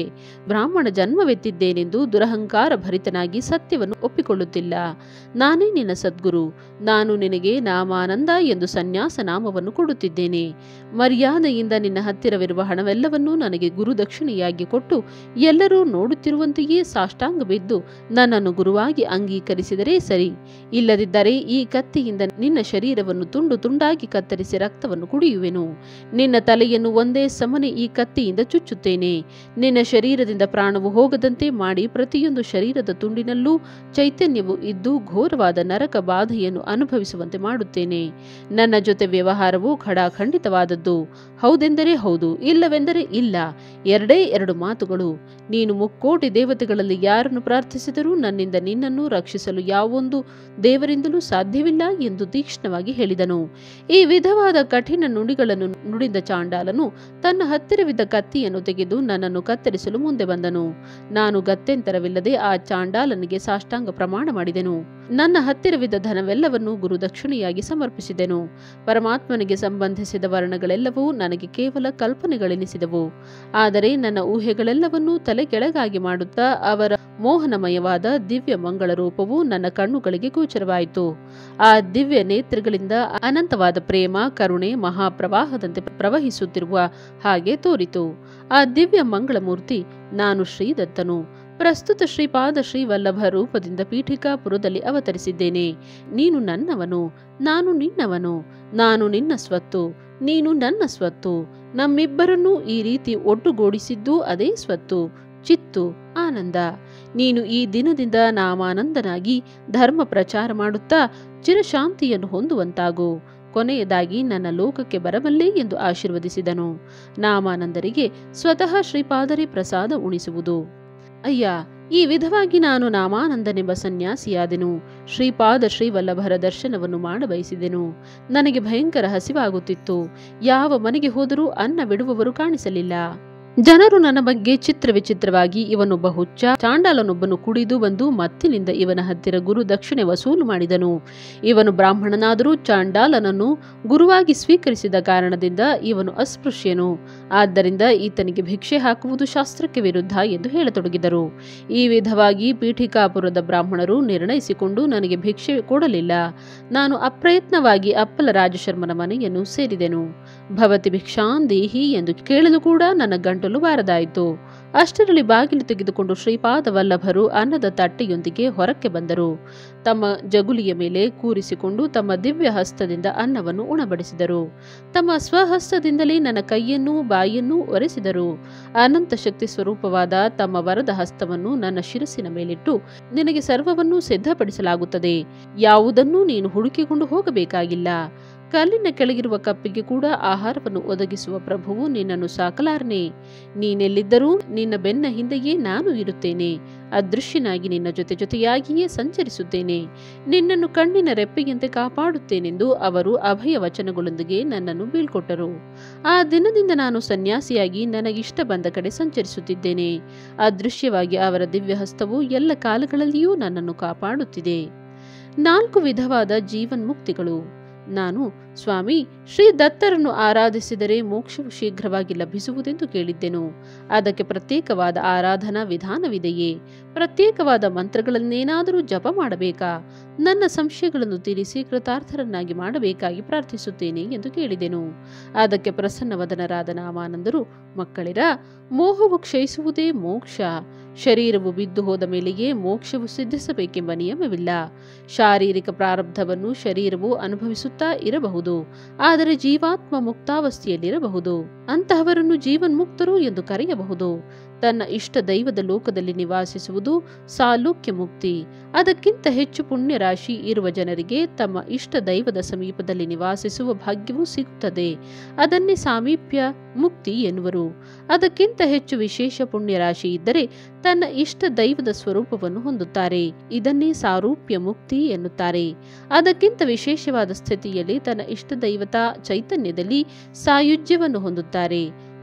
ಬ್ರಾಹ್ಮಣ ಜನ್ಮವೆತ್ತಿದ್ದೇನೆಂದು ದುರಹಂಕಾರ ಭರಿತನಾಗಿ ಸತ್ಯವನ್ನು ಒಪ್ಪಿಕೊಳ್ಳುತ್ತಿಲ್ಲ ನಾನೇ ನಿನ್ನ ಸದ್ಗುರು ನಾನು ನಿನಗೆ ನಾಮಾನಂದ ಎಂದು ಸನ್ಯಾಸ ನಾಮವನ್ನು ಕೊಡುತ್ತಿದ್ದೇನೆ ಮರ್ಯಾದೆಯಿಂದ ನಿನ್ನ ಹತ್ತಿರವಿರುವ ಹಣವೆಲ್ಲವನ್ನೂ ನನಗೆ ಗುರುದಕ್ಷಿಣೆಯಾಗಿ ಕೊಟ್ಟು ಎಲ್ಲರೂ ನೋಡುತ್ತಿರುವಂತೆಯೇ ಸಾಷ್ಟಾಂಗ ಬಿದ್ದು ನನ್ನನ್ನು ಗುರುವಾಗಿ ಅಂಗೀಕರಿಸಿದರೆ ಸರಿ ಇಲ್ಲದಿದ್ದರೆ ಈ ಕತ್ತಿಯಿಂದ ನಿನ್ನ ಶರೀರವನ್ನು ತುಂಡು ತುಂಡಾಗಿ ಕತ್ತರಿಸಿ ರಕ್ತವನ್ನು ಕುಡಿಯುವೆನು ನಿನ್ನ ತಲೆಯನ್ನು ಒಂದೇ ಸಮನೆ ಈ ಕತ್ತಿಯಿಂದ ಚುಚ್ಚುತ್ತೇನೆ ನಿನ್ನ ಶರೀರದಿಂದ ಪ್ರಾಣವು ಹೋಗದಂತೆ ಮಾಡಿ ಪ್ರತಿಯೊಂದು ಶರೀರದ ತುಂಡಿನಲ್ಲೂ ಚೈತನ್ಯವು ಇದ್ದು ಘೋರವಾದ ನರಕ ಬಾಧೆಯನ್ನು ಅನುಭವಿಸುವಂತೆ ಮಾಡುತ್ತೇನೆ ನನ್ನ ಜೊತೆ ವ್ಯವಹಾರವು ಖಡಾಖಂಡಿತವಾದದ್ದು ಹೌದೆಂದರೆ ಹೌದು ಇಲ್ಲವೆಂದರೆ ಇಲ್ಲ ಎರಡೇ ಎರಡು ಮಾತುಗಳು ನೀನು ಮುಕ್ಕೋಟಿ ದೇವತೆಗಳಲ್ಲಿ ಯಾರನ್ನು ಪ್ರಾರ್ಥಿಸಿದರೂ ನನ್ನಿಂದ ನಿನ್ನನ್ನು ರಕ್ಷಿಸಲು ಯಾವೊಂದು ದೇವರಿಂದಲೂ ಸಾಧ್ಯವಿಲ್ಲ ಎಂದು ತೀಕ್ಷ್ಣವಾಗಿ ಹೇಳಿದನು ಈ ವಿಧವಾದ ಕಠಿಣ ನುಡಿಗಳನ್ನು ನುಡಿದ ಚಾಂಡಾಲನು ತನ್ನ ಹತ್ತಿರವಿದ್ದ ಕತ್ತಿಯನ್ನು ತೆಗೆದು ನನ್ನನ್ನು ಕತ್ತರಿಸಲು ಮುಂದೆ ಬಂದನು ನಾನು ಗತ್ಯಂತರವಿಲ್ಲದೆ ಆ ಚಾಂಡಾಲನಿಗೆ ಸಾಷ್ಟಾಂಗ ಪ್ರಮಾಣ ಮಾಡಿದೆನು ನನ್ನ ಹತ್ತಿರವಿದ್ದ ಧನವೆಲ್ಲವನ್ನು ಗುರುದಕ್ಷಿಣೆಯಾಗಿ ಸಮರ್ಪಿಸಿದೆನು ಪರಮಾತ್ಮನಿಗೆ ಸಂಬಂಧಿಸಿದ ವರ್ಣಗಳೆಲ್ಲವೂ ನನಗೆ ಕೇವಲ ಕಲ್ಪನೆಗಳೆನಿಸಿದವು ಆದರೆ ನನ್ನ ಊಹೆಗಳೆಲ್ಲವನ್ನೂ ತಲೆ ಕೆಳಗಾಗಿ ಮಾಡುತ್ತಾ ಅವರ ಮೋಹನಮಯವಾದ ದಿವ್ಯ ಮಂಗಳ ರೂಪವು ನನ್ನ ಕಣ್ಣುಗಳಿಗೆ ಗೋಚರವಾಯಿತು ಆ ದಿವ್ಯ ನೇತ್ರಗಳಿಂದ ಅನಂತವಾದ ಪ್ರೇಮ ಕರುಣೆ ಮಹಾಪ್ರವಾಹದಂತೆ ಪ್ರವಹಿಸುತ್ತಿರುವ ಹಾಗೆ ತೋರಿತು ಆ ದಿವ್ಯ ಮಂಗಳಮೂರ್ತಿ ನಾನು ಶ್ರೀದತ್ತನು ಪ್ರಸ್ತುತ ಶ್ರೀಪಾದ ಶ್ರೀವಲ್ಲಭ ರೂಪದಿಂದ ಪೀಠಿಕಾಪುರದಲ್ಲಿ ಅವತರಿಸಿದ್ದೇನೆ ನೀನು ನನ್ನವನು ನಾನು ನಿನ್ನವನು ನಾನು ನಿನ್ನ ಸ್ವತ್ತು ನೀನು ನನ್ನ ಸ್ವತ್ತು ನಮ್ಮಿಬ್ಬರನ್ನೂ ಈ ರೀತಿ ಒಟ್ಟುಗೂಡಿಸಿದ್ದು ಅದೇ ಸ್ವತ್ತು ಚಿತ್ತು ಆನಂದ ನೀನು ಈ ದಿನದಿಂದ ನಾಮಾನಂದನಾಗಿ ಧರ್ಮ ಪ್ರಚಾರ ಮಾಡುತ್ತಾ ಚಿರಶಾಂತಿಯನ್ನು ಹೊಂದುವಂತಾಗು ಕೊನೆಯದಾಗಿ ನನ್ನ ಲೋಕಕ್ಕೆ ಬರಬಲ್ಲೆ ಎಂದು ಆಶೀರ್ವದಿಸಿದನು ನಾಮಾನಂದರಿಗೆ ಸ್ವತಃ ಶ್ರೀಪಾದರಿ ಪ್ರಸಾದ ಉಣಿಸುವುದು ಅಯ್ಯ ಈ ವಿಧವಾಗಿ ನಾನು ನಾಮಾನಂದನೆಂಬ ಸನ್ಯಾಸಿಯಾದೆನು ಶ್ರೀಪಾದ ಶ್ರೀವಲ್ಲಭರ ದರ್ಶನವನ್ನು ಮಾಡಬಯಸಿದೆನು ನನಗೆ ಭಯಂಕರ ಹಸಿವಾಗುತ್ತಿತ್ತು ಯಾವ ಮನೆಗೆ ಹೋದರೂ ಅನ್ನ ಬಿಡುವವರು ಕಾಣಿಸಲಿಲ್ಲ ಜನರು ನನ್ನ ಬಗ್ಗೆ ಚಿತ್ರ ವಿಚಿತ್ರವಾಗಿ ಇವನೊಬ್ಬ ಹುಚ್ಚ ಚಾಂಡಾಲನೊಬ್ಬನು ಕುಡಿದು ಬಂದು ಮತ್ತಿನಿಂದ ಇವನ ಹತ್ತಿರ ಗುರು ದಕ್ಷಿಣೆ ವಸೂಲು ಮಾಡಿದನು ಇವನು ಬ್ರಾಹ್ಮಣನಾದರೂ ಚಾಂಡಾಲನನ್ನು ಗುರುವಾಗಿ ಸ್ವೀಕರಿಸಿದ ಕಾರಣದಿಂದ ಇವನು ಅಸ್ಪೃಶ್ಯನು ಆದ್ದರಿಂದ ಈತನಿಗೆ ಭಿಕ್ಷೆ ಹಾಕುವುದು ಶಾಸ್ತ್ರಕ್ಕೆ ವಿರುದ್ಧ ಎಂದು ಹೇಳತೊಡಗಿದರು ಈ ವಿಧವಾಗಿ ಪೀಠಿಕಾಪುರದ ಬ್ರಾಹ್ಮಣರು ನಿರ್ಣಯಿಸಿಕೊಂಡು ನನಗೆ ಭಿಕ್ಷೆ ಕೊಡಲಿಲ್ಲ ನಾನು ಅಪ್ರಯತ್ನವಾಗಿ ಅಪ್ಪಲ ರಾಜಶರ್ಮನ ಮನೆಯನ್ನು ಸೇರಿದೆನು ಭವತಿ ಭಿಕ್ಷಾನ್ ದೇಹಿ ಎಂದು ಕೇಳಲು ಕೂಡ ನನ್ನ ಗಂಟಲು ಬಾರದಾಯಿತು ಅಷ್ಟರಲ್ಲಿ ಬಾಗಿಲು ತೆಗೆದುಕೊಂಡು ಶ್ರೀಪಾದ ವಲ್ಲಭರು ಅನ್ನದ ತಟ್ಟೆಯೊಂದಿಗೆ ಹೊರಕ್ಕೆ ಬಂದರು ತಮ್ಮ ಜಗುಲಿಯ ಮೇಲೆ ಕೂರಿಸಿಕೊಂಡು ತಮ್ಮ ದಿವ್ಯ ಹಸ್ತದಿಂದ ಅನ್ನವನ್ನು ಉಣಬಡಿಸಿದರು ತಮ್ಮ ಸ್ವಹಸ್ತದಿಂದಲೇ ನನ್ನ ಕೈಯನ್ನೂ ಬಾಯಿಯನ್ನೂ ಒರೆಸಿದರು ಅನಂತ ಶಕ್ತಿ ಸ್ವರೂಪವಾದ ತಮ್ಮ ವರದ ಹಸ್ತವನ್ನು ನನ್ನ ಶಿರಸ್ಸಿನ ಮೇಲಿಟ್ಟು ನಿನಗೆ ಸರ್ವವನ್ನೂ ಸಿದ್ಧಪಡಿಸಲಾಗುತ್ತದೆ ಯಾವುದನ್ನೂ ನೀನು ಹುಡುಕಿಕೊಂಡು ಹೋಗಬೇಕಾಗಿಲ್ಲ ಕಲ್ಲಿನ ಕೆಳಗಿರುವ ಕಪ್ಪಿಗೆ ಕೂಡ ಆಹಾರವನ್ನು ಒದಗಿಸುವ ಪ್ರಭುವು ನಿನ್ನನ್ನು ಸಾಕಲಾರನೆ ನೀನೆಲ್ಲಿದ್ದರೂ ನಿನ್ನ ಬೆನ್ನ ಹಿಂದೆಯೇ ನಾನು ಇರುತ್ತೇನೆ ಅದೃಶ್ಯನಾಗಿ ನಿನ್ನ ಜೊತೆ ಜೊತೆಯಾಗಿಯೇ ಸಂಚರಿಸುತ್ತೇನೆ ನಿನ್ನನ್ನು ಕಣ್ಣಿನ ರೆಪ್ಪೆಯಂತೆ ಕಾಪಾಡುತ್ತೇನೆಂದು ಅವರು ಅಭಯ ವಚನಗಳೊಂದಿಗೆ ನನ್ನನ್ನು ಬೀಳ್ಕೊಟ್ಟರು ಆ ದಿನದಿಂದ ನಾನು ಸನ್ಯಾಸಿಯಾಗಿ ನನಗಿಷ್ಟ ಬಂದ ಕಡೆ ಸಂಚರಿಸುತ್ತಿದ್ದೇನೆ ಅದೃಶ್ಯವಾಗಿ ಅವರ ದಿವ್ಯ ಹಸ್ತವು ಎಲ್ಲ ಕಾಲಗಳಲ್ಲಿಯೂ ನನ್ನನ್ನು ಕಾಪಾಡುತ್ತಿದೆ ನಾಲ್ಕು ವಿಧವಾದ ಜೀವನ್ಮುಕ್ತಿಗಳು ನಾನು ಸ್ವಾಮಿ ಶ್ರೀ ದತ್ತರನ್ನು ಆರಾಧಿಸಿದರೆ ಮೋಕ್ಷವು ಶೀಘ್ರವಾಗಿ ಲಭಿಸುವುದೆಂದು ಕೇಳಿದ್ದೆನು ಅದಕ್ಕೆ ಪ್ರತ್ಯೇಕವಾದ ಆರಾಧನಾ ವಿಧಾನವಿದೆಯೇ ಪ್ರತ್ಯೇಕವಾದ ಮಂತ್ರಗಳನ್ನೇನಾದರೂ ಜಪ ಮಾಡಬೇಕಾ ನನ್ನ ಸಂಶಯಗಳನ್ನು ತೀರಿಸಿ ಕೃತಾರ್ಥರನ್ನಾಗಿ ಮಾಡಬೇಕಾಗಿ ಪ್ರಾರ್ಥಿಸುತ್ತೇನೆ ಎಂದು ಕೇಳಿದೆನು ಅದಕ್ಕೆ ಪ್ರಸನ್ನವದನರಾದ ನಾಮಾನಂದರು ಮಕ್ಕಳಿರ ಮೋಹವು ಕ್ಷಯಿಸುವುದೇ ಮೋಕ್ಷ ಶರೀರವು ಬಿದ್ದು ಹೋದ ಮೇಲೆಯೇ ಮೋಕ್ಷವು ಸಿದ್ಧಿಸಬೇಕೆಂಬ ನಿಯಮವಿಲ್ಲ ಶಾರೀರಿಕ ಪ್ರಾರಬ್ಧವನ್ನು ಶರೀರವು ಅನುಭವಿಸುತ್ತಾ ಇರಬಹುದು ಆದರೆ ಜೀವಾತ್ಮ ಮುಕ್ತಾವಸ್ಥೆಯಲ್ಲಿರಬಹುದು ಅಂತಹವರನ್ನು ಜೀವನ್ಮುಕ್ತರು ಎಂದು ಕರೆಯಬಹುದು ತನ್ನ ಇಷ್ಟ ದೈವದ ಲೋಕದಲ್ಲಿ ನಿವಾಸಿಸುವುದು ಸಾಲೋಕ್ಯ ಮುಕ್ತಿ ಅದಕ್ಕಿಂತ ಹೆಚ್ಚು ಪುಣ್ಯ ರಾಶಿ ಇರುವ ಜನರಿಗೆ ತಮ್ಮ ಇಷ್ಟ ದೈವದ ಸಮೀಪದಲ್ಲಿ ನಿವಾಸಿಸುವ ಭಾಗ್ಯವೂ ಸಿಗುತ್ತದೆ ಅದನ್ನೇ ಸಾಮೀಪ್ಯ ಮುಕ್ತಿ ಎನ್ನುವರು ಅದಕ್ಕಿಂತ ಹೆಚ್ಚು ವಿಶೇಷ ಪುಣ್ಯ ರಾಶಿ ಇದ್ದರೆ ತನ್ನ ಇಷ್ಟ ದೈವದ ಸ್ವರೂಪವನ್ನು ಹೊಂದುತ್ತಾರೆ ಇದನ್ನೇ ಸಾರೂಪ್ಯ ಮುಕ್ತಿ ಎನ್ನುತ್ತಾರೆ ಅದಕ್ಕಿಂತ ವಿಶೇಷವಾದ ಸ್ಥಿತಿಯಲ್ಲಿ ತನ್ನ ಇಷ್ಟ ದೈವತ ಚೈತನ್ಯದಲ್ಲಿ ಸಾಯುಜ್ಯವನ್ನು ಹೊಂದುತ್ತಾರೆ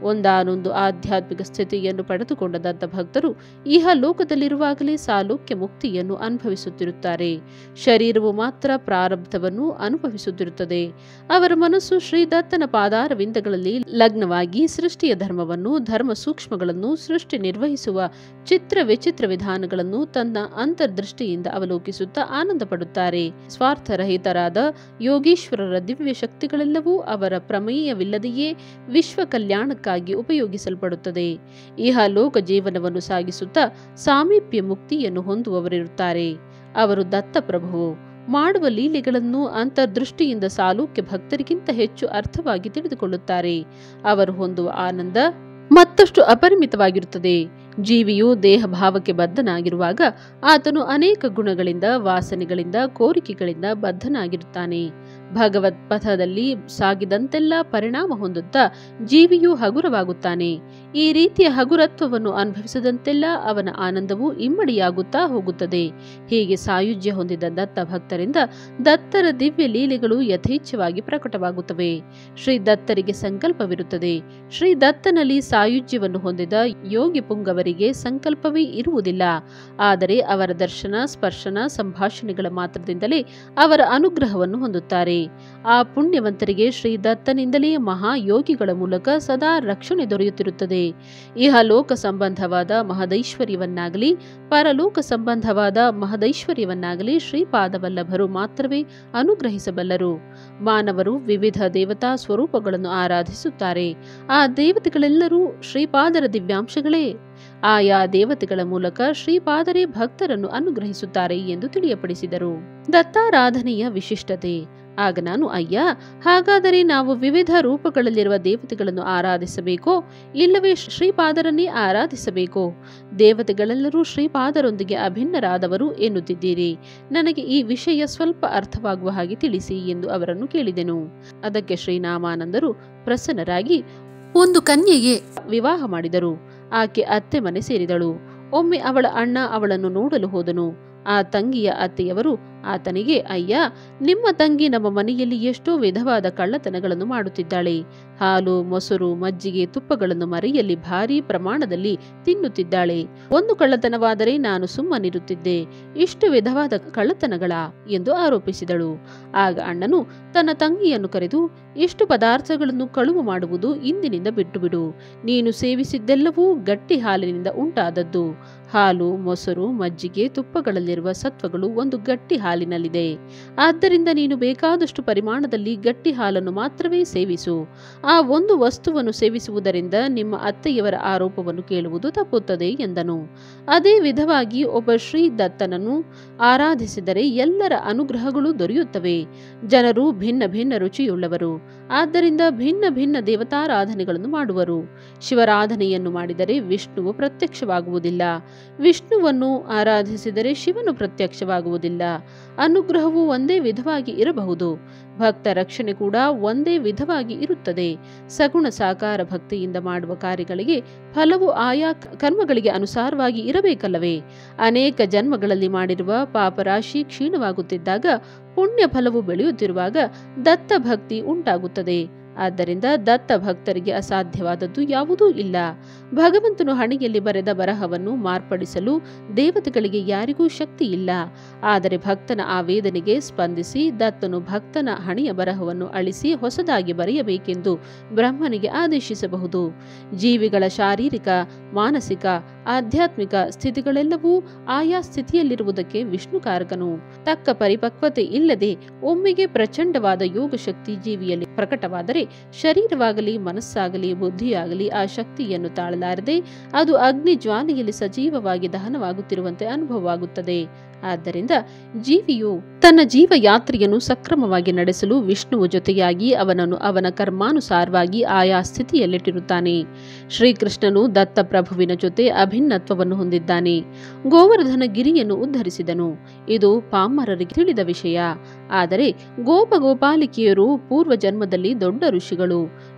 ಒಂದಾನೊಂದು ಆಧ್ಯಾತ್ಮಿಕ ಸ್ಥಿತಿಯನ್ನು ಪಡೆದುಕೊಂಡ ದತ್ತ ಭಕ್ತರು ಇಹ ಲೋಕದಲ್ಲಿರುವಾಗಲೇ ಸಾಲೋಕ್ಯ ಮುಕ್ತಿಯನ್ನು ಅನುಭವಿಸುತ್ತಿರುತ್ತಾರೆ ಶರೀರವು ಮಾತ್ರ ಪ್ರಾರಬ್ಧವನ್ನು ಅನುಭವಿಸುತ್ತಿರುತ್ತದೆ ಅವರ ಮನಸ್ಸು ಶ್ರೀ ದತ್ತನ ಪಾದಾರವಿಂದಗಳಲ್ಲಿ ಲಗ್ನವಾಗಿ ಸೃಷ್ಟಿಯ ಧರ್ಮವನ್ನು ಧರ್ಮ ಸೂಕ್ಷ್ಮಗಳನ್ನು ಸೃಷ್ಟಿ ನಿರ್ವಹಿಸುವ ಚಿತ್ರ ವಿಚಿತ್ರ ವಿಧಾನಗಳನ್ನು ತನ್ನ ಅಂತರ್ದೃಷ್ಟಿಯಿಂದ ಅವಲೋಕಿಸುತ್ತಾ ಆನಂದ ಪಡುತ್ತಾರೆ ಸ್ವಾರ್ಥರಹಿತರಾದ ಯೋಗೀಶ್ವರರ ದಿವ್ಯ ಶಕ್ತಿಗಳೆಲ್ಲವೂ ಅವರ ಪ್ರಮೇಯವಿಲ್ಲದೆಯೇ ವಿಶ್ವ ಕಲ್ಯಾಣಕ್ಕಾಗಿ ಉಪಯೋಗಿಸಲ್ಪಡುತ್ತದೆ ಇಹ ಲೋಕ ಜೀವನವನ್ನು ಸಾಗಿಸುತ್ತಾ ಸಾಮೀಪ್ಯ ಮುಕ್ತಿಯನ್ನು ಹೊಂದುವವರಿರುತ್ತಾರೆ ಅವರು ದತ್ತಪ್ರಭುವು ಮಾಡುವ ಲೀಲೆಗಳನ್ನು ಅಂತರ್ದೃಷ್ಟಿಯಿಂದ ಸಾಲೂಕ್ಯ ಭಕ್ತರಿಗಿಂತ ಹೆಚ್ಚು ಅರ್ಥವಾಗಿ ತಿಳಿದುಕೊಳ್ಳುತ್ತಾರೆ ಅವರು ಹೊಂದುವ ಆನಂದ ಮತ್ತಷ್ಟು ಅಪರಿಮಿತವಾಗಿರುತ್ತದೆ ಜೀವಿಯು ದೇಹ ಭಾವಕ್ಕೆ ಬದ್ಧನಾಗಿರುವಾಗ ಆತನು ಅನೇಕ ಗುಣಗಳಿಂದ ವಾಸನೆಗಳಿಂದ ಕೋರಿಕೆಗಳಿಂದ ಬದ್ಧನಾಗಿರುತ್ತಾನೆ ಭಗವತ್ ಪಥದಲ್ಲಿ ಸಾಗಿದಂತೆಲ್ಲ ಪರಿಣಾಮ ಹೊಂದುತ್ತಾ ಜೀವಿಯು ಹಗುರವಾಗುತ್ತಾನೆ ಈ ರೀತಿಯ ಹಗುರತ್ವವನ್ನು ಅನುಭವಿಸದಂತೆಲ್ಲ ಅವನ ಆನಂದವು ಇಮ್ಮಡಿಯಾಗುತ್ತಾ ಹೋಗುತ್ತದೆ ಹೀಗೆ ಸಾಯುಜ್ಯ ಹೊಂದಿದ ದತ್ತ ಭಕ್ತರಿಂದ ದತ್ತರ ದಿವ್ಯ ಲೀಲೆಗಳು ಯಥೇಚ್ಛವಾಗಿ ಪ್ರಕಟವಾಗುತ್ತವೆ ಶ್ರೀ ದತ್ತರಿಗೆ ಸಂಕಲ್ಪವಿರುತ್ತದೆ ಶ್ರೀ ದತ್ತನಲ್ಲಿ ಸಾಯುಜ್ಯವನ್ನು ಹೊಂದಿದ ಯೋಗಿ ಪುಂಗವರಿಗೆ ಸಂಕಲ್ಪವೇ ಇರುವುದಿಲ್ಲ ಆದರೆ ಅವರ ದರ್ಶನ ಸ್ಪರ್ಶನ ಸಂಭಾಷಣೆಗಳ ಮಾತ್ರದಿಂದಲೇ ಅವರ ಅನುಗ್ರಹವನ್ನು ಹೊಂದುತ್ತಾರೆ ಆ ಪುಣ್ಯವಂತರಿಗೆ ಶ್ರೀ ದತ್ತನಿಂದಲೇ ಮಹಾಯೋಗಿಗಳ ಮೂಲಕ ಸದಾ ರಕ್ಷಣೆ ದೊರೆಯುತ್ತಿರುತ್ತದೆ ಇಹ ಲೋಕ ಸಂಬಂಧವಾದ ಮಹದೈಶ್ವರ್ಯವನ್ನಾಗಲಿ ಪರಲೋಕ ಸಂಬಂಧವಾದ ಮಹದೈಶ್ವರ್ಯವನ್ನಾಗಲಿ ಶ್ರೀಪಾದವಲ್ಲಭರು ಮಾತ್ರವೇ ಅನುಗ್ರಹಿಸಬಲ್ಲರು ಮಾನವರು ವಿವಿಧ ದೇವತಾ ಸ್ವರೂಪಗಳನ್ನು ಆರಾಧಿಸುತ್ತಾರೆ ಆ ದೇವತೆಗಳೆಲ್ಲರೂ ಶ್ರೀಪಾದರ ದಿವ್ಯಾಂಶಗಳೇ ಆಯಾ ದೇವತೆಗಳ ಮೂಲಕ ಶ್ರೀಪಾದರೇ ಭಕ್ತರನ್ನು ಅನುಗ್ರಹಿಸುತ್ತಾರೆ ಎಂದು ತಿಳಿಯಪಡಿಸಿದರು ದತ್ತಾರಾಧನೆಯ ವಿಶಿಷ್ಟತೆ ಆಗ ನಾನು ಅಯ್ಯ ಹಾಗಾದರೆ ನಾವು ವಿವಿಧ ರೂಪಗಳಲ್ಲಿರುವ ದೇವತೆಗಳನ್ನು ಆರಾಧಿಸಬೇಕೋ ಇಲ್ಲವೇ ಶ್ರೀಪಾದರನ್ನೇ ಆರಾಧಿಸಬೇಕೋ ದೇವತೆಗಳೆಲ್ಲರೂ ಶ್ರೀಪಾದರೊಂದಿಗೆ ಅಭಿನ್ನರಾದವರು ಎನ್ನುತ್ತಿದ್ದೀರಿ ನನಗೆ ಈ ವಿಷಯ ಸ್ವಲ್ಪ ಅರ್ಥವಾಗುವ ಹಾಗೆ ತಿಳಿಸಿ ಎಂದು ಅವರನ್ನು ಕೇಳಿದೆನು ಅದಕ್ಕೆ ಶ್ರೀನಾಮಾನಂದರು ಪ್ರಸನ್ನರಾಗಿ ಒಂದು ಕನ್ಯೆಗೆ ವಿವಾಹ ಮಾಡಿದರು ಆಕೆ ಅತ್ತೆ ಮನೆ ಸೇರಿದಳು ಒಮ್ಮೆ ಅವಳ ಅಣ್ಣ ಅವಳನ್ನು ನೋಡಲು ಹೋದನು ಆ ತಂಗಿಯ ಅತ್ತೆಯವರು ಆತನಿಗೆ ಅಯ್ಯ ನಿಮ್ಮ ತಂಗಿ ನಮ್ಮ ಮನೆಯಲ್ಲಿ ಎಷ್ಟೋ ವಿಧವಾದ ಕಳ್ಳತನಗಳನ್ನು ಮಾಡುತ್ತಿದ್ದಾಳೆ ಹಾಲು ಮೊಸರು ಮಜ್ಜಿಗೆ ತುಪ್ಪಗಳನ್ನು ಮರೆಯಲ್ಲಿ ಭಾರೀ ಪ್ರಮಾಣದಲ್ಲಿ ತಿನ್ನುತ್ತಿದ್ದಾಳೆ ಒಂದು ಕಳ್ಳತನವಾದರೆ ನಾನು ಸುಮ್ಮನಿರುತ್ತಿದ್ದೆ ಇಷ್ಟು ವಿಧವಾದ ಕಳ್ಳತನಗಳ ಎಂದು ಆರೋಪಿಸಿದಳು ಆಗ ಅಣ್ಣನು ತನ್ನ ತಂಗಿಯನ್ನು ಕರೆದು ಇಷ್ಟು ಪದಾರ್ಥಗಳನ್ನು ಕಳುವು ಮಾಡುವುದು ಇಂದಿನಿಂದ ಬಿಟ್ಟುಬಿಡು ನೀನು ಸೇವಿಸಿದ್ದೆಲ್ಲವೂ ಗಟ್ಟಿ ಹಾಲಿನಿಂದ ಉಂಟಾದದ್ದು ಹಾಲು ಮೊಸರು ಮಜ್ಜಿಗೆ ತುಪ್ಪಗಳಲ್ಲಿರುವ ಸತ್ವಗಳು ಒಂದು ಗಟ್ಟಿ ಹಾಲಿನಲ್ಲಿದೆ ಆದ್ದರಿಂದ ನೀನು ಬೇಕಾದಷ್ಟು ಪರಿಮಾಣದಲ್ಲಿ ಗಟ್ಟಿ ಹಾಲನ್ನು ಮಾತ್ರವೇ ಸೇವಿಸು ಆ ಒಂದು ವಸ್ತುವನ್ನು ಸೇವಿಸುವುದರಿಂದ ನಿಮ್ಮ ಅತ್ತೆಯವರ ಆರೋಪವನ್ನು ಕೇಳುವುದು ತಪ್ಪುತ್ತದೆ ಎಂದನು ಅದೇ ವಿಧವಾಗಿ ಒಬ್ಬ ಶ್ರೀ ದತ್ತನನ್ನು ಆರಾಧಿಸಿದರೆ ಎಲ್ಲರ ಅನುಗ್ರಹಗಳು ದೊರೆಯುತ್ತವೆ ಜನರು ಭಿನ್ನ ಭಿನ್ನ ರುಚಿಯುಳ್ಳವರು ಆದ್ದರಿಂದ ಭಿನ್ನ ಭಿನ್ನ ದೇವತಾರಾಧನೆಗಳನ್ನು ಮಾಡುವರು ಶಿವರಾಧನೆಯನ್ನು ಮಾಡಿದರೆ ವಿಷ್ಣುವು ಪ್ರತ್ಯಕ್ಷವಾಗುವುದಿಲ್ಲ ವಿಷ್ಣುವನ್ನು ಆರಾಧಿಸಿದರೆ ಶಿವನು ಪ್ರತ್ಯಕ್ಷವಾಗುವುದಿಲ್ಲ ಅನುಗ್ರಹವು ಒಂದೇ ವಿಧವಾಗಿ ಇರಬಹುದು ಭಕ್ತ ರಕ್ಷಣೆ ಕೂಡ ಒಂದೇ ವಿಧವಾಗಿ ಇರುತ್ತದೆ ಸಗುಣ ಸಾಕಾರ ಭಕ್ತಿಯಿಂದ ಮಾಡುವ ಕಾರ್ಯಗಳಿಗೆ ಫಲವು ಆಯಾ ಕರ್ಮಗಳಿಗೆ ಅನುಸಾರವಾಗಿ ಇರಬೇಕಲ್ಲವೇ ಅನೇಕ ಜನ್ಮಗಳಲ್ಲಿ ಮಾಡಿರುವ ಪಾಪರಾಶಿ ಕ್ಷೀಣವಾಗುತ್ತಿದ್ದಾಗ ಪುಣ್ಯ ಫಲವು ಬೆಳೆಯುತ್ತಿರುವಾಗ ದತ್ತ ಭಕ್ತಿ ಉಂಟಾಗುತ್ತದೆ ಆದ್ದರಿಂದ ದತ್ತ ಭಕ್ತರಿಗೆ ಅಸಾಧ್ಯವಾದದ್ದು ಯಾವುದೂ ಇಲ್ಲ ಭಗವಂತನು ಹಣೆಯಲ್ಲಿ ಬರೆದ ಬರಹವನ್ನು ಮಾರ್ಪಡಿಸಲು ದೇವತೆಗಳಿಗೆ ಯಾರಿಗೂ ಶಕ್ತಿ ಇಲ್ಲ ಆದರೆ ಭಕ್ತನ ಆವೇದನೆಗೆ ಸ್ಪಂದಿಸಿ ದತ್ತನು ಭಕ್ತನ ಹಣೆಯ ಬರಹವನ್ನು ಅಳಿಸಿ ಹೊಸದಾಗಿ ಬರೆಯಬೇಕೆಂದು ಬ್ರಹ್ಮನಿಗೆ ಆದೇಶಿಸಬಹುದು ಜೀವಿಗಳ ಶಾರೀರಿಕ ಮಾನಸಿಕ ಆಧ್ಯಾತ್ಮಿಕ ಸ್ಥಿತಿಗಳೆಲ್ಲವೂ ಆಯಾ ಸ್ಥಿತಿಯಲ್ಲಿರುವುದಕ್ಕೆ ವಿಷ್ಣುಕಾರಕನು ತಕ್ಕ ಪರಿಪಕ್ವತೆ ಇಲ್ಲದೆ ಒಮ್ಮೆಗೆ ಪ್ರಚಂಡವಾದ ಯೋಗ ಶಕ್ತಿ ಜೀವಿಯಲ್ಲಿ ಪ್ರಕಟವಾದರೆ ಶರೀರವಾಗಲಿ ಮನಸ್ಸಾಗಲಿ ಬುದ್ಧಿಯಾಗಲಿ ಆ ಶಕ್ತಿಯನ್ನು ತಾಳಲಾರದೆ ಅದು ಅಗ್ನಿ ಜ್ವಾಲೆಯಲ್ಲಿ ಸಜೀವವಾಗಿ ದಹನವಾಗುತ್ತಿರುವಂತೆ ಅನುಭವವಾಗುತ್ತದೆ ಆದ್ದರಿಂದ ಜೀವಿಯು ತನ್ನ ಜೀವ ಯಾತ್ರೆಯನ್ನು ಸಕ್ರಮವಾಗಿ ನಡೆಸಲು ವಿಷ್ಣುವು ಜೊತೆಯಾಗಿ ಅವನನ್ನು ಅವನ ಕರ್ಮಾನುಸಾರವಾಗಿ ಆಯಾ ಸ್ಥಿತಿಯಲ್ಲಿಟ್ಟಿರುತ್ತಾನೆ ಶ್ರೀಕೃಷ್ಣನು ದತ್ತ ಪ್ರಭುವಿನ ಜೊತೆ ಅಭಿನ್ನತ್ವವನ್ನು ಹೊಂದಿದ್ದಾನೆ ಗೋವರ್ಧನ ಗಿರಿಯನ್ನು ಉದ್ಧರಿಸಿದನು ಇದು ಪಾಮರರಿಗೆ ತಿಳಿದ ವಿಷಯ ಆದರೆ ಗೋಪ ಗೋಪಾಲಿಕೆಯರು ಪೂರ್ವ ಜನ್ಮದಲ್ಲಿ ದೊಡ್ಡ ಋಷಿಗಳು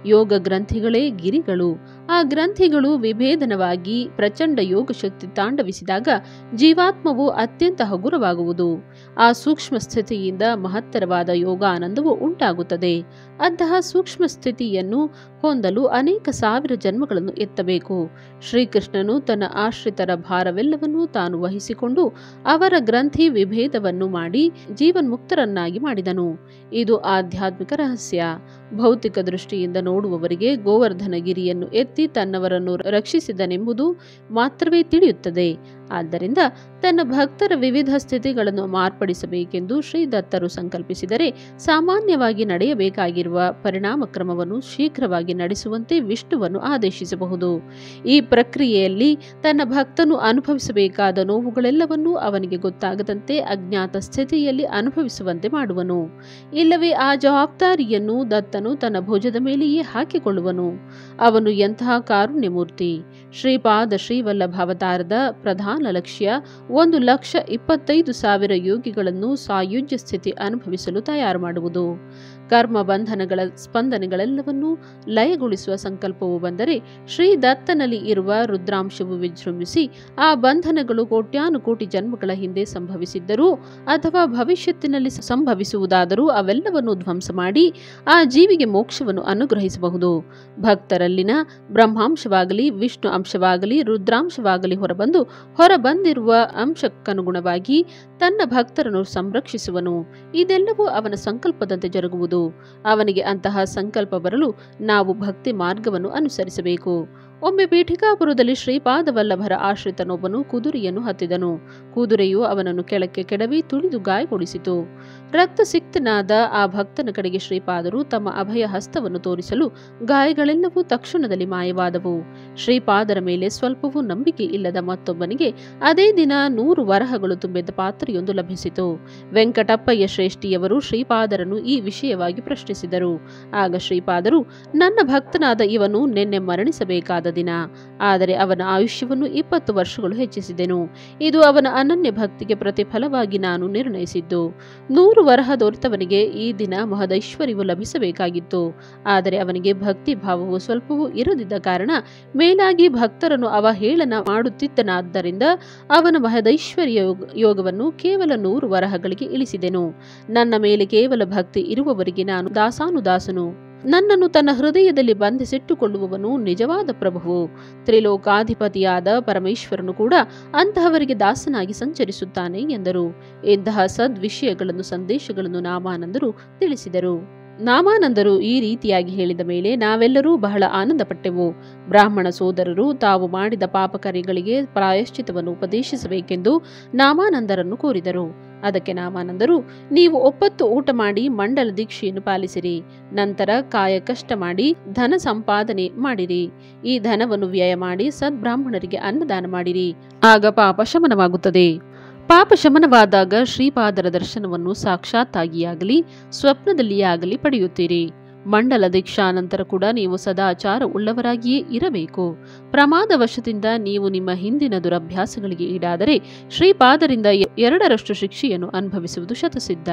ಯೋಗ ಗ್ರಂಥಿಗಳೇ ಗಿರಿಗಳು ಆ ಗ್ರಂಥಿಗಳು ವಿಭೇದನವಾಗಿ ಪ್ರಚಂಡ ಯೋಗ ಶಕ್ತಿ ತಾಂಡವಿಸಿದಾಗ ಜೀವಾತ್ಮವು ಅತ್ಯಂತ ಹಗುರವಾಗುವುದು ಆ ಸೂಕ್ಷ್ಮ ಸ್ಥಿತಿಯಿಂದ ಮಹತ್ತರವಾದ ಯೋಗಾನಂದವು ಉಂಟಾಗುತ್ತದೆ ಅಂತಹ ಸೂಕ್ಷ್ಮ ಸ್ಥಿತಿಯನ್ನು ಹೊಂದಲು ಅನೇಕ ಸಾವಿರ ಜನ್ಮಗಳನ್ನು ಎತ್ತಬೇಕು ಶ್ರೀಕೃಷ್ಣನು ತನ್ನ ಆಶ್ರಿತರ ಭಾರವೆಲ್ಲವನ್ನೂ ತಾನು ವಹಿಸಿಕೊಂಡು ಅವರ ಗ್ರಂಥಿ ವಿಭೇದವನ್ನು ಮಾಡಿ ಜೀವನ್ಮುಕ್ತರನ್ನಾಗಿ ಮಾಡಿದನು ಇದು ಆಧ್ಯಾತ್ಮಿಕ ರಹಸ್ಯ ಭೌತಿಕ ದೃಷ್ಟಿಯಿಂದ ನೋಡುವವರಿಗೆ ಗೋವರ್ಧನಗಿರಿಯನ್ನು ಎತ್ತಿ ತನ್ನವರನ್ನು ರಕ್ಷಿಸಿದನೆಂಬುದು ಮಾತ್ರವೇ ತಿಳಿಯುತ್ತದೆ ಆದ್ದರಿಂದ ತನ್ನ ಭಕ್ತರ ವಿವಿಧ ಸ್ಥಿತಿಗಳನ್ನು ಮಾರ್ಪಡಿಸಬೇಕೆಂದು ಶ್ರೀದತ್ತರು ಸಂಕಲ್ಪಿಸಿದರೆ ಸಾಮಾನ್ಯವಾಗಿ ನಡೆಯಬೇಕಾಗಿರುವ ಪರಿಣಾಮ ಕ್ರಮವನ್ನು ಶೀಘ್ರವಾಗಿ ನಡೆಸುವಂತೆ ವಿಷ್ಣುವನ್ನು ಆದೇಶಿಸಬಹುದು ಈ ಪ್ರಕ್ರಿಯೆಯಲ್ಲಿ ತನ್ನ ಭಕ್ತನು ಅನುಭವಿಸಬೇಕಾದ ನೋವುಗಳೆಲ್ಲವನ್ನೂ ಅವನಿಗೆ ಗೊತ್ತಾಗದಂತೆ ಅಜ್ಞಾತ ಸ್ಥಿತಿಯಲ್ಲಿ ಅನುಭವಿಸುವಂತೆ ಮಾಡುವನು ಇಲ್ಲವೇ ಆ ಜವಾಬ್ದಾರಿಯನ್ನು ದತ್ತನು ತನ್ನ ಭುಜದ ಮೇಲೆಯೇ ಹಾಕಿಕೊಳ್ಳುವನು ಅವನು ಎಂತಹ ಕಾರುಣ್ಯಮೂರ್ತಿ ಶ್ರೀಪಾದ ಶ್ರೀವಲ್ಲಭಾವತಾರದ ಪ್ರಧಾನ ಲಕ್ಷ್ಯ ಒಂದು ಲಕ್ಷ ಇಪ್ಪತ್ತೈದು ಸಾವಿರ ಯೋಗಿಗಳನ್ನು ಸಾಯುಜ್ಯ ಸ್ಥಿತಿ ಅನುಭವಿಸಲು ತಯಾರು ಮಾಡುವುದು ಕರ್ಮ ಬಂಧನಗಳ ಸ್ಪಂದನೆಗಳೆಲ್ಲವನ್ನೂ ಲಯಗೊಳಿಸುವ ಸಂಕಲ್ಪವು ಬಂದರೆ ಶ್ರೀ ದತ್ತನಲ್ಲಿ ಇರುವ ರುದ್ರಾಂಶವು ವಿಜೃಂಭಿಸಿ ಆ ಬಂಧನಗಳು ಕೋಟ್ಯಾನುಕೋಟಿ ಜನ್ಮಗಳ ಹಿಂದೆ ಸಂಭವಿಸಿದ್ದರೂ ಅಥವಾ ಭವಿಷ್ಯತ್ತಿನಲ್ಲಿ ಸಂಭವಿಸುವುದಾದರೂ ಅವೆಲ್ಲವನ್ನು ಧ್ವಂಸ ಮಾಡಿ ಆ ಜೀವಿಗೆ ಮೋಕ್ಷವನ್ನು ಅನುಗ್ರಹಿಸಬಹುದು ಭಕ್ತರಲ್ಲಿನ ಬ್ರಹ್ಮಾಂಶವಾಗಲಿ ವಿಷ್ಣು ಅಂಶವಾಗಲಿ ರುದ್ರಾಂಶವಾಗಲಿ ಹೊರಬಂದು ಹೊರಬಂದಿರುವ ಅಂಶಕ್ಕನುಗುಣವಾಗಿ ತನ್ನ ಭಕ್ತರನ್ನು ಸಂರಕ್ಷಿಸುವನು ಇದೆಲ್ಲವೂ ಅವನ ಸಂಕಲ್ಪದಂತೆ ಜರುಗುವುದು ಅವನಿಗೆ ಅಂತಹ ಸಂಕಲ್ಪ ಬರಲು ನಾವು ಭಕ್ತಿ ಮಾರ್ಗವನ್ನು ಅನುಸರಿಸಬೇಕು ಒಮ್ಮೆ ಪೀಠಿಕಾಪುರದಲ್ಲಿ ಶ್ರೀಪಾದವಲ್ಲಭರ ಆಶ್ರಿತನೊಬ್ಬನು ಕುದುರೆಯನ್ನು ಹತ್ತಿದನು ಕುದುರೆಯು ಅವನನ್ನು ಕೆಳಕ್ಕೆ ಕೆಡವಿ ತುಳಿದು ಗಾಯಗೊಳಿಸಿತು ರಕ್ತಸಿಕ್ತನಾದ ಆ ಭಕ್ತನ ಕಡೆಗೆ ಶ್ರೀಪಾದರು ತಮ್ಮ ಅಭಯ ಹಸ್ತವನ್ನು ತೋರಿಸಲು ಗಾಯಗಳೆಲ್ಲವೂ ತಕ್ಷಣದಲ್ಲಿ ಮಾಯವಾದವು ಶ್ರೀಪಾದರ ಮೇಲೆ ಸ್ವಲ್ಪವೂ ನಂಬಿಕೆ ಇಲ್ಲದ ಮತ್ತೊಬ್ಬನಿಗೆ ಅದೇ ದಿನ ನೂರು ವರಹಗಳು ತುಂಬಿದ್ದ ಪಾತ್ರೆಯೊಂದು ಲಭಿಸಿತು ವೆಂಕಟಪ್ಪಯ್ಯ ಶ್ರೇಷ್ಠಿಯವರು ಶ್ರೀಪಾದರನ್ನು ಈ ವಿಷಯವಾಗಿ ಪ್ರಶ್ನಿಸಿದರು ಆಗ ಶ್ರೀಪಾದರು ನನ್ನ ಭಕ್ತನಾದ ಇವನು ನಿನ್ನೆ ಮರಣಿಸಬೇಕಾದ ದಿನ ಆದರೆ ಅವನ ಆಯುಷ್ಯವನ್ನು ಇಪ್ಪತ್ತು ವರ್ಷಗಳು ಹೆಚ್ಚಿಸಿದೆನು ಇದು ಅವನ ಅನನ್ಯ ಭಕ್ತಿಗೆ ಪ್ರತಿಫಲವಾಗಿ ನಾನು ನಿರ್ಣಯಿಸಿದ್ದು ನೂರು ವರಹ ದೊರೆತವನಿಗೆ ಈ ದಿನ ಮಹದೈಶ್ವರ್ಯವು ಲಭಿಸಬೇಕಾಗಿತ್ತು ಆದರೆ ಅವನಿಗೆ ಭಕ್ತಿ ಭಾವವು ಸ್ವಲ್ಪವೂ ಇರದಿದ್ದ ಕಾರಣ ಮೇಲಾಗಿ ಭಕ್ತರನ್ನು ಅವಹೇಳನ ಮಾಡುತ್ತಿದ್ದನಾದ್ದರಿಂದ ಅವನ ಮಹದೈಶ್ವರ್ಯ ಯೋಗ- ಯೋಗವನ್ನು ಕೇವಲ ನೂರು ವರಹಗಳಿಗೆ ಇಳಿಸಿದೆನು ನನ್ನ ಮೇಲೆ ಕೇವಲ ಭಕ್ತಿ ಇರುವವರಿಗೆ ನಾನು ದಾಸಾನುದಾಸನು ನನ್ನನ್ನು ತನ್ನ ಹೃದಯದಲ್ಲಿ ಬಂಧಿಸಿಟ್ಟುಕೊಳ್ಳುವವನು ನಿಜವಾದ ಪ್ರಭುವು ತ್ರಿಲೋಕಾಧಿಪತಿಯಾದ ಪರಮೇಶ್ವರನು ಕೂಡ ಅಂತಹವರಿಗೆ ದಾಸನಾಗಿ ಸಂಚರಿಸುತ್ತಾನೆ ಎಂದರು ಇಂತಹ ಸದ್ವಿಷಯಗಳನ್ನು ಸಂದೇಶಗಳನ್ನು ನಾಮಾನಂದರು ತಿಳಿಸಿದರು ನಾಮಾನಂದರು ಈ ರೀತಿಯಾಗಿ ಹೇಳಿದ ಮೇಲೆ ನಾವೆಲ್ಲರೂ ಬಹಳ ಆನಂದಪಟ್ಟೆವು ಬ್ರಾಹ್ಮಣ ಸೋದರರು ತಾವು ಮಾಡಿದ ಪಾಪಕಾರ್ಯಗಳಿಗೆ ಪ್ರಾಯಶ್ಚಿತವನ್ನು ಉಪದೇಶಿಸಬೇಕೆಂದು ನಾಮಾನಂದರನ್ನು ಕೋರಿದರು ಅದಕ್ಕೆ ನಾಮಾನಂದರು ನೀವು ಒಪ್ಪತ್ತು ಊಟ ಮಾಡಿ ಮಂಡಲ ದೀಕ್ಷೆಯನ್ನು ಪಾಲಿಸಿರಿ ನಂತರ ಕಾಯ ಕಷ್ಟ ಮಾಡಿ ಧನ ಸಂಪಾದನೆ ಮಾಡಿರಿ ಈ ಧನವನ್ನು ವ್ಯಯ ಮಾಡಿ ಸದ್ಬ್ರಾಹ್ಮಣರಿಗೆ ಅನ್ನದಾನ ಮಾಡಿರಿ ಆಗ ಪಾಪ ಶಮನವಾಗುತ್ತದೆ ಪಾಪ ಶಮನವಾದಾಗ ಶ್ರೀಪಾದರ ದರ್ಶನವನ್ನು ಸಾಕ್ಷಾತ್ತಾಗಿಯಾಗಲಿ ಸ್ವಪ್ನದಲ್ಲಿಯೇ ಆಗಲಿ ಪಡೆಯುತ್ತೀರಿ ಮಂಡಲ ದೀಕ್ಷಾ ನಂತರ ಕೂಡ ನೀವು ಸದಾಚಾರ ಉಳ್ಳವರಾಗಿಯೇ ಇರಬೇಕು ಪ್ರಮಾದವಶದಿಂದ ನೀವು ನಿಮ್ಮ ಹಿಂದಿನ ದುರಭ್ಯಾಸಗಳಿಗೆ ಈಡಾದರೆ ಶ್ರೀಪಾದರಿಂದ ಎ- ಎರಡರಷ್ಟು ಶಿಕ್ಷೆಯನ್ನು ಅನುಭವಿಸುವುದು ಶತಸಿದ್ಧ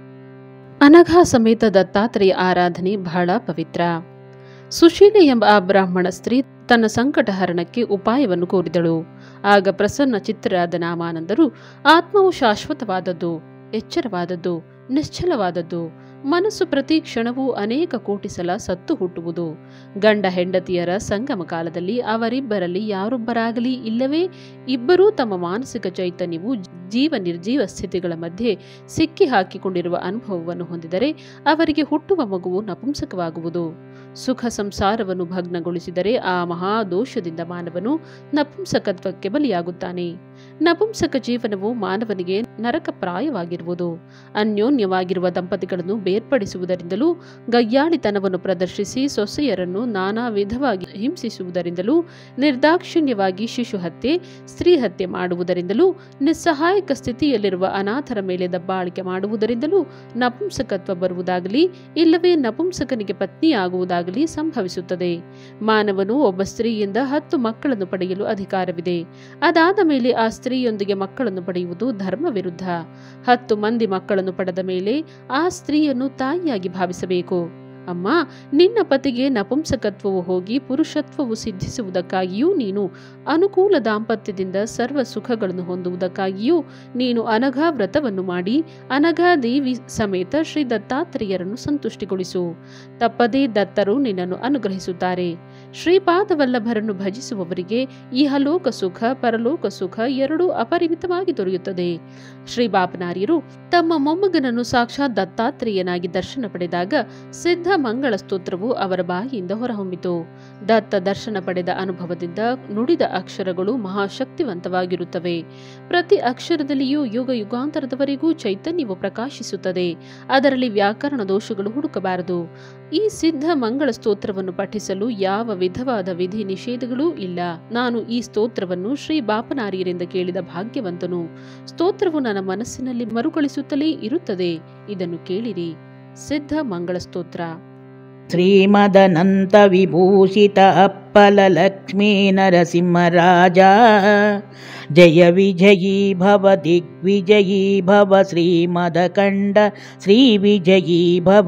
ಅನಘಾ ಸಮೇತ ದತ್ತಾತ್ರೇಯ ಆರಾಧನೆ ಬಹಳ ಪವಿತ್ರ ಸುಶೀಲೆ ಎಂಬ ಆ ಬ್ರಾಹ್ಮಣ ಸ್ತ್ರೀ ತನ್ನ ಸಂಕಟಹರಣಕ್ಕೆ ಉಪಾಯವನ್ನು ಕೋರಿದಳು ಆಗ ಪ್ರಸನ್ನ ಚಿತ್ತರಾದ ನಾಮಾನಂದರು ಆತ್ಮವು ಶಾಶ್ವತವಾದದ್ದು ಎಚ್ಚರವಾದದ್ದು ನಿಶ್ಚಲವಾದದ್ದು ಮನಸ್ಸು ಪ್ರತಿ ಕ್ಷಣವೂ ಅನೇಕ ಕೋಟಿ ಸಲ ಸತ್ತು ಹುಟ್ಟುವುದು ಗಂಡ ಹೆಂಡತಿಯರ ಸಂಗಮ ಕಾಲದಲ್ಲಿ ಅವರಿಬ್ಬರಲ್ಲಿ ಯಾರೊಬ್ಬರಾಗಲಿ ಇಲ್ಲವೇ ಇಬ್ಬರೂ ತಮ್ಮ ಮಾನಸಿಕ ಚೈತನ್ಯವು ಜೀವ ನಿರ್ಜೀವ ಸ್ಥಿತಿಗಳ ಮಧ್ಯೆ ಸಿಕ್ಕಿ ಹಾಕಿಕೊಂಡಿರುವ ಅನುಭವವನ್ನು ಹೊಂದಿದರೆ ಅವರಿಗೆ ಹುಟ್ಟುವ ಮಗುವು ನಪುಂಸಕವಾಗುವುದು ಸುಖ ಸಂಸಾರವನ್ನು ಭಗ್ನಗೊಳಿಸಿದರೆ ಆ ಮಹಾದೋಷದಿಂದ ಮಾನವನು ನಪುಂಸಕತ್ವಕ್ಕೆ ಬಲಿಯಾಗುತ್ತಾನೆ ನಪುಂಸಕ ಜೀವನವು ಮಾನವನಿಗೆ ನರಕಪ್ರಾಯವಾಗಿರುವುದು ಅನ್ಯೋನ್ಯವಾಗಿರುವ ದಂಪತಿಗಳನ್ನು ಬೇರ್ಪಡಿಸುವುದರಿಂದಲೂ ಗಯ್ಯಾಳಿತನವನ್ನು ಪ್ರದರ್ಶಿಸಿ ಸೊಸೆಯರನ್ನು ನಾನಾ ವಿಧವಾಗಿ ಹಿಂಸಿಸುವುದರಿಂದಲೂ ನಿರ್ದಾಕ್ಷಿಣ್ಯವಾಗಿ ಶಿಶು ಹತ್ಯೆ ಸ್ತ್ರೀ ಹತ್ಯೆ ಮಾಡುವುದರಿಂದಲೂ ನಿಸ್ಸಹಾಯಕ ಸ್ಥಿತಿಯಲ್ಲಿರುವ ಅನಾಥರ ಮೇಲೆ ದಬ್ಬಾಳಿಕೆ ಮಾಡುವುದರಿಂದಲೂ ನಪುಂಸಕತ್ವ ಬರುವುದಾಗಲಿ ಇಲ್ಲವೇ ನಪುಂಸಕನಿಗೆ ಪತ್ನಿಯಾಗುವುದಾಗಲಿ ಸಂಭವಿಸುತ್ತದೆ ಮಾನವನು ಒಬ್ಬ ಸ್ತ್ರೀಯಿಂದ ಹತ್ತು ಮಕ್ಕಳನ್ನು ಪಡೆಯಲು ಅಧಿಕಾರವಿದೆ ಅದಾದ ಮೇಲೆ ಆ ಸ್ತ್ರೀಯೊಂದಿಗೆ ಮಕ್ಕಳನ್ನು ಪಡೆಯುವುದು ಧರ್ಮ ವಿರುದ್ಧ ಹತ್ತು ಮಂದಿ ಮಕ್ಕಳನ್ನು ಪಡೆದ ಮೇಲೆ ಆ ಸ್ತ್ರೀಯನ್ನು ತಾಯಿಯಾಗಿ ಭಾವಿಸಬೇಕು ಅಮ್ಮ ನಿನ್ನ ಪತಿಗೆ ನಪುಂಸಕತ್ವವು ಹೋಗಿ ಪುರುಷತ್ವವು ಸಿದ್ಧಿಸುವುದಕ್ಕಾಗಿಯೂ ನೀನು ಅನುಕೂಲ ದಾಂಪತ್ಯದಿಂದ ಸರ್ವ ಸುಖಗಳನ್ನು ಹೊಂದುವುದಕ್ಕಾಗಿಯೂ ನೀನು ಅನಘಾ ವ್ರತವನ್ನು ಮಾಡಿ ಅನಘಾ ದೇವಿ ಸಮೇತ ಶ್ರೀ ದತ್ತಾತ್ರೇಯರನ್ನು ಸಂತುಷ್ಟಿಗೊಳಿಸು ತಪ್ಪದೇ ದತ್ತರು ನಿನ್ನನ್ನು ಅನುಗ್ರಹಿಸುತ್ತಾರೆ ಶ್ರೀಪಾದವಲ್ಲಭರನ್ನು ಭಜಿಸುವವರಿಗೆ ಇಹಲೋಕ ಸುಖ ಪರಲೋಕ ಸುಖ ಎರಡೂ ಅಪರಿಮಿತವಾಗಿ ದೊರೆಯುತ್ತದೆ ಶ್ರೀ ಬಾಪನಾರ್ಯರು ತಮ್ಮ ಮೊಮ್ಮಗನನ್ನು ಸಾಕ್ಷಾತ್ ದತ್ತಾತ್ರೇಯನಾಗಿ ದರ್ಶನ ಪಡೆದಾಗ ಸಿದ್ಧ ಮಂಗಳ ಸ್ತೋತ್ರವು ಅವರ ಬಾಯಿಯಿಂದ ಹೊರಹೊಮ್ಮಿತು ದತ್ತ ದರ್ಶನ ಪಡೆದ ಅನುಭವದಿಂದ ನುಡಿದ ಅಕ್ಷರಗಳು ಮಹಾಶಕ್ತಿವಂತವಾಗಿರುತ್ತವೆ ಪ್ರತಿ ಅಕ್ಷರದಲ್ಲಿಯೂ ಯುಗ ಯುಗಾಂತರದವರೆಗೂ ಚೈತನ್ಯವು ಪ್ರಕಾಶಿಸುತ್ತದೆ ಅದರಲ್ಲಿ ವ್ಯಾಕರಣ ದೋಷಗಳು ಹುಡುಕಬಾರದು ಈ ಸಿದ್ಧ ಮಂಗಳ ಸ್ತೋತ್ರವನ್ನು ಪಠಿಸಲು ಯಾವ ವಿಧವಾದ ವಿಧಿ ನಿಷೇಧಗಳೂ ಇಲ್ಲ ನಾನು ಈ ಸ್ತೋತ್ರವನ್ನು ಶ್ರೀ ಬಾಪನಾರಿಯರಿಂದ ಕೇಳಿದ ಭಾಗ್ಯವಂತನು ಸ್ತೋತ್ರವು ನನ್ನ ಮನಸ್ಸಿನಲ್ಲಿ ಮರುಕಳಿಸುತ್ತಲೇ ಇರುತ್ತದೆ ಇದನ್ನು ಕೇಳಿರಿ ಸಿದ್ಧ ಮಂಗಳ ಸ್ತೋತ್ರ ಶ್ರೀಮದನಂತ ವಿಭೂಷಿತ ಅಪ್ಪಲ ಲಕ್ಷ್ಮೀ ನರಸಿಂಹರಾಜ ಜಯ ವಿಜಯೀ ಭವ ದಿಗ್ವಿಜಯೀ ಭವ ಶ್ರೀಮದಕಂಡ ಶ್ರೀ ವಿಜಯೀ ಭವ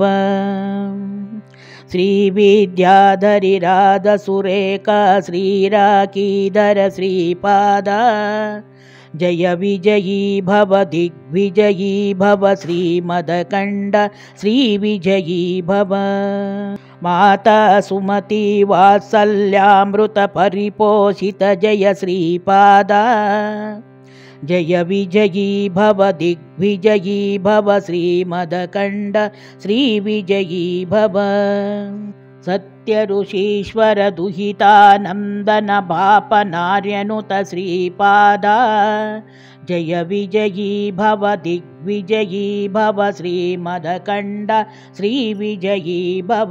ಶ್ರೀ ವಿದ್ಯಾಧರಿರಾಧ ಸುರೇಖ ಶ್ರೀರಾಕೀಧರ ಶ್ರೀಪಾದ ಜಯ ವಿಜಯೀ ಭವ ದಿಗ್ವಿಜಯೀ ಭವ ಶ್ರೀಮದಕಂಡ ಶ್ರೀ ವಿಜಯೀ ಭವ ಮಾತಾ ಸುಮತಿ ವಾತ್ಸಲ್ಯಾಮೃತ ಪರಿಪೋಷಿತ ಜಯ ಶ್ರೀಪಾದ ಜಯ ವಿಜಯೀ ಭವ ದಿಗ್ವಿಜಯೀ ಭವ ಶ್ರೀಮದಕಂಡ ಶ್ರೀ ವಿಜಯೀ ಭವ ಸತ್ಯ ಋಷೀಶ್ವರ ದುಹಿತಾನಂದನ ಬಾಪನಾರ್ಯನುತ ಶ್ರೀಪಾದ ಜಯ ವಿಜಯೀ ಭವ ದಿಗ್ವಿಜಯೀ ಭವ ಶ್ರೀಮದಕಂಡ ಶ್ರೀ ವಿಜಯೀ ಭವ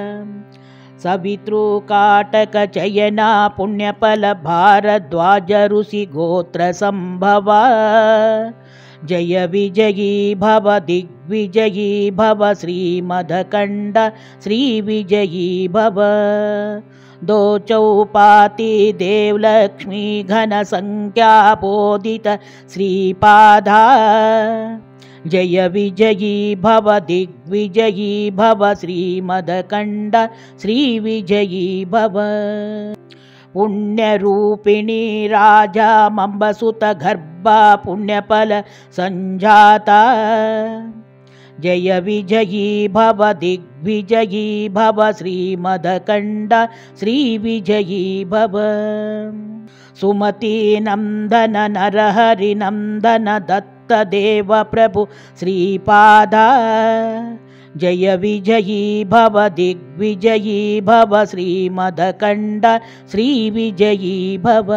ಸವಿತೃ ಕಾಟಕ ಚಯನ ಪುಣ್ಯಫಲ ಭಾರದ್ವಾಜ ಋಷಿ ಗೋತ್ರ ಸಂಭವ ಜಯ ವಿಜಯೀ ಭವ ದಿಗ್ವಿಜಯೀ ಭವ ಶ್ರೀಮದಕಂಡ ಶ್ರೀ ವಿಜಯೀ ಭವ दो चौपाति देवलक्ष्मी घन संख्या बोधित श्रीपादा जय विजयी भव दिग्विजयी भव श्रीमदकण्ड श्रीविजयी भव पुण्यरूपिणी राजा मम्बसुत गर्भा पुण्यफल सञ्जाता जय विजयी भव दिग्विजयी भव श्रीमदकण्ड श्रीविजयी भव सुमतीनन्दन नरहरिनन्दन दत्तदेव प्रभु श्रीपादा जय विजयी भव दिग्विजयी भव श्रीमदकण्ड श्रीविजयी भव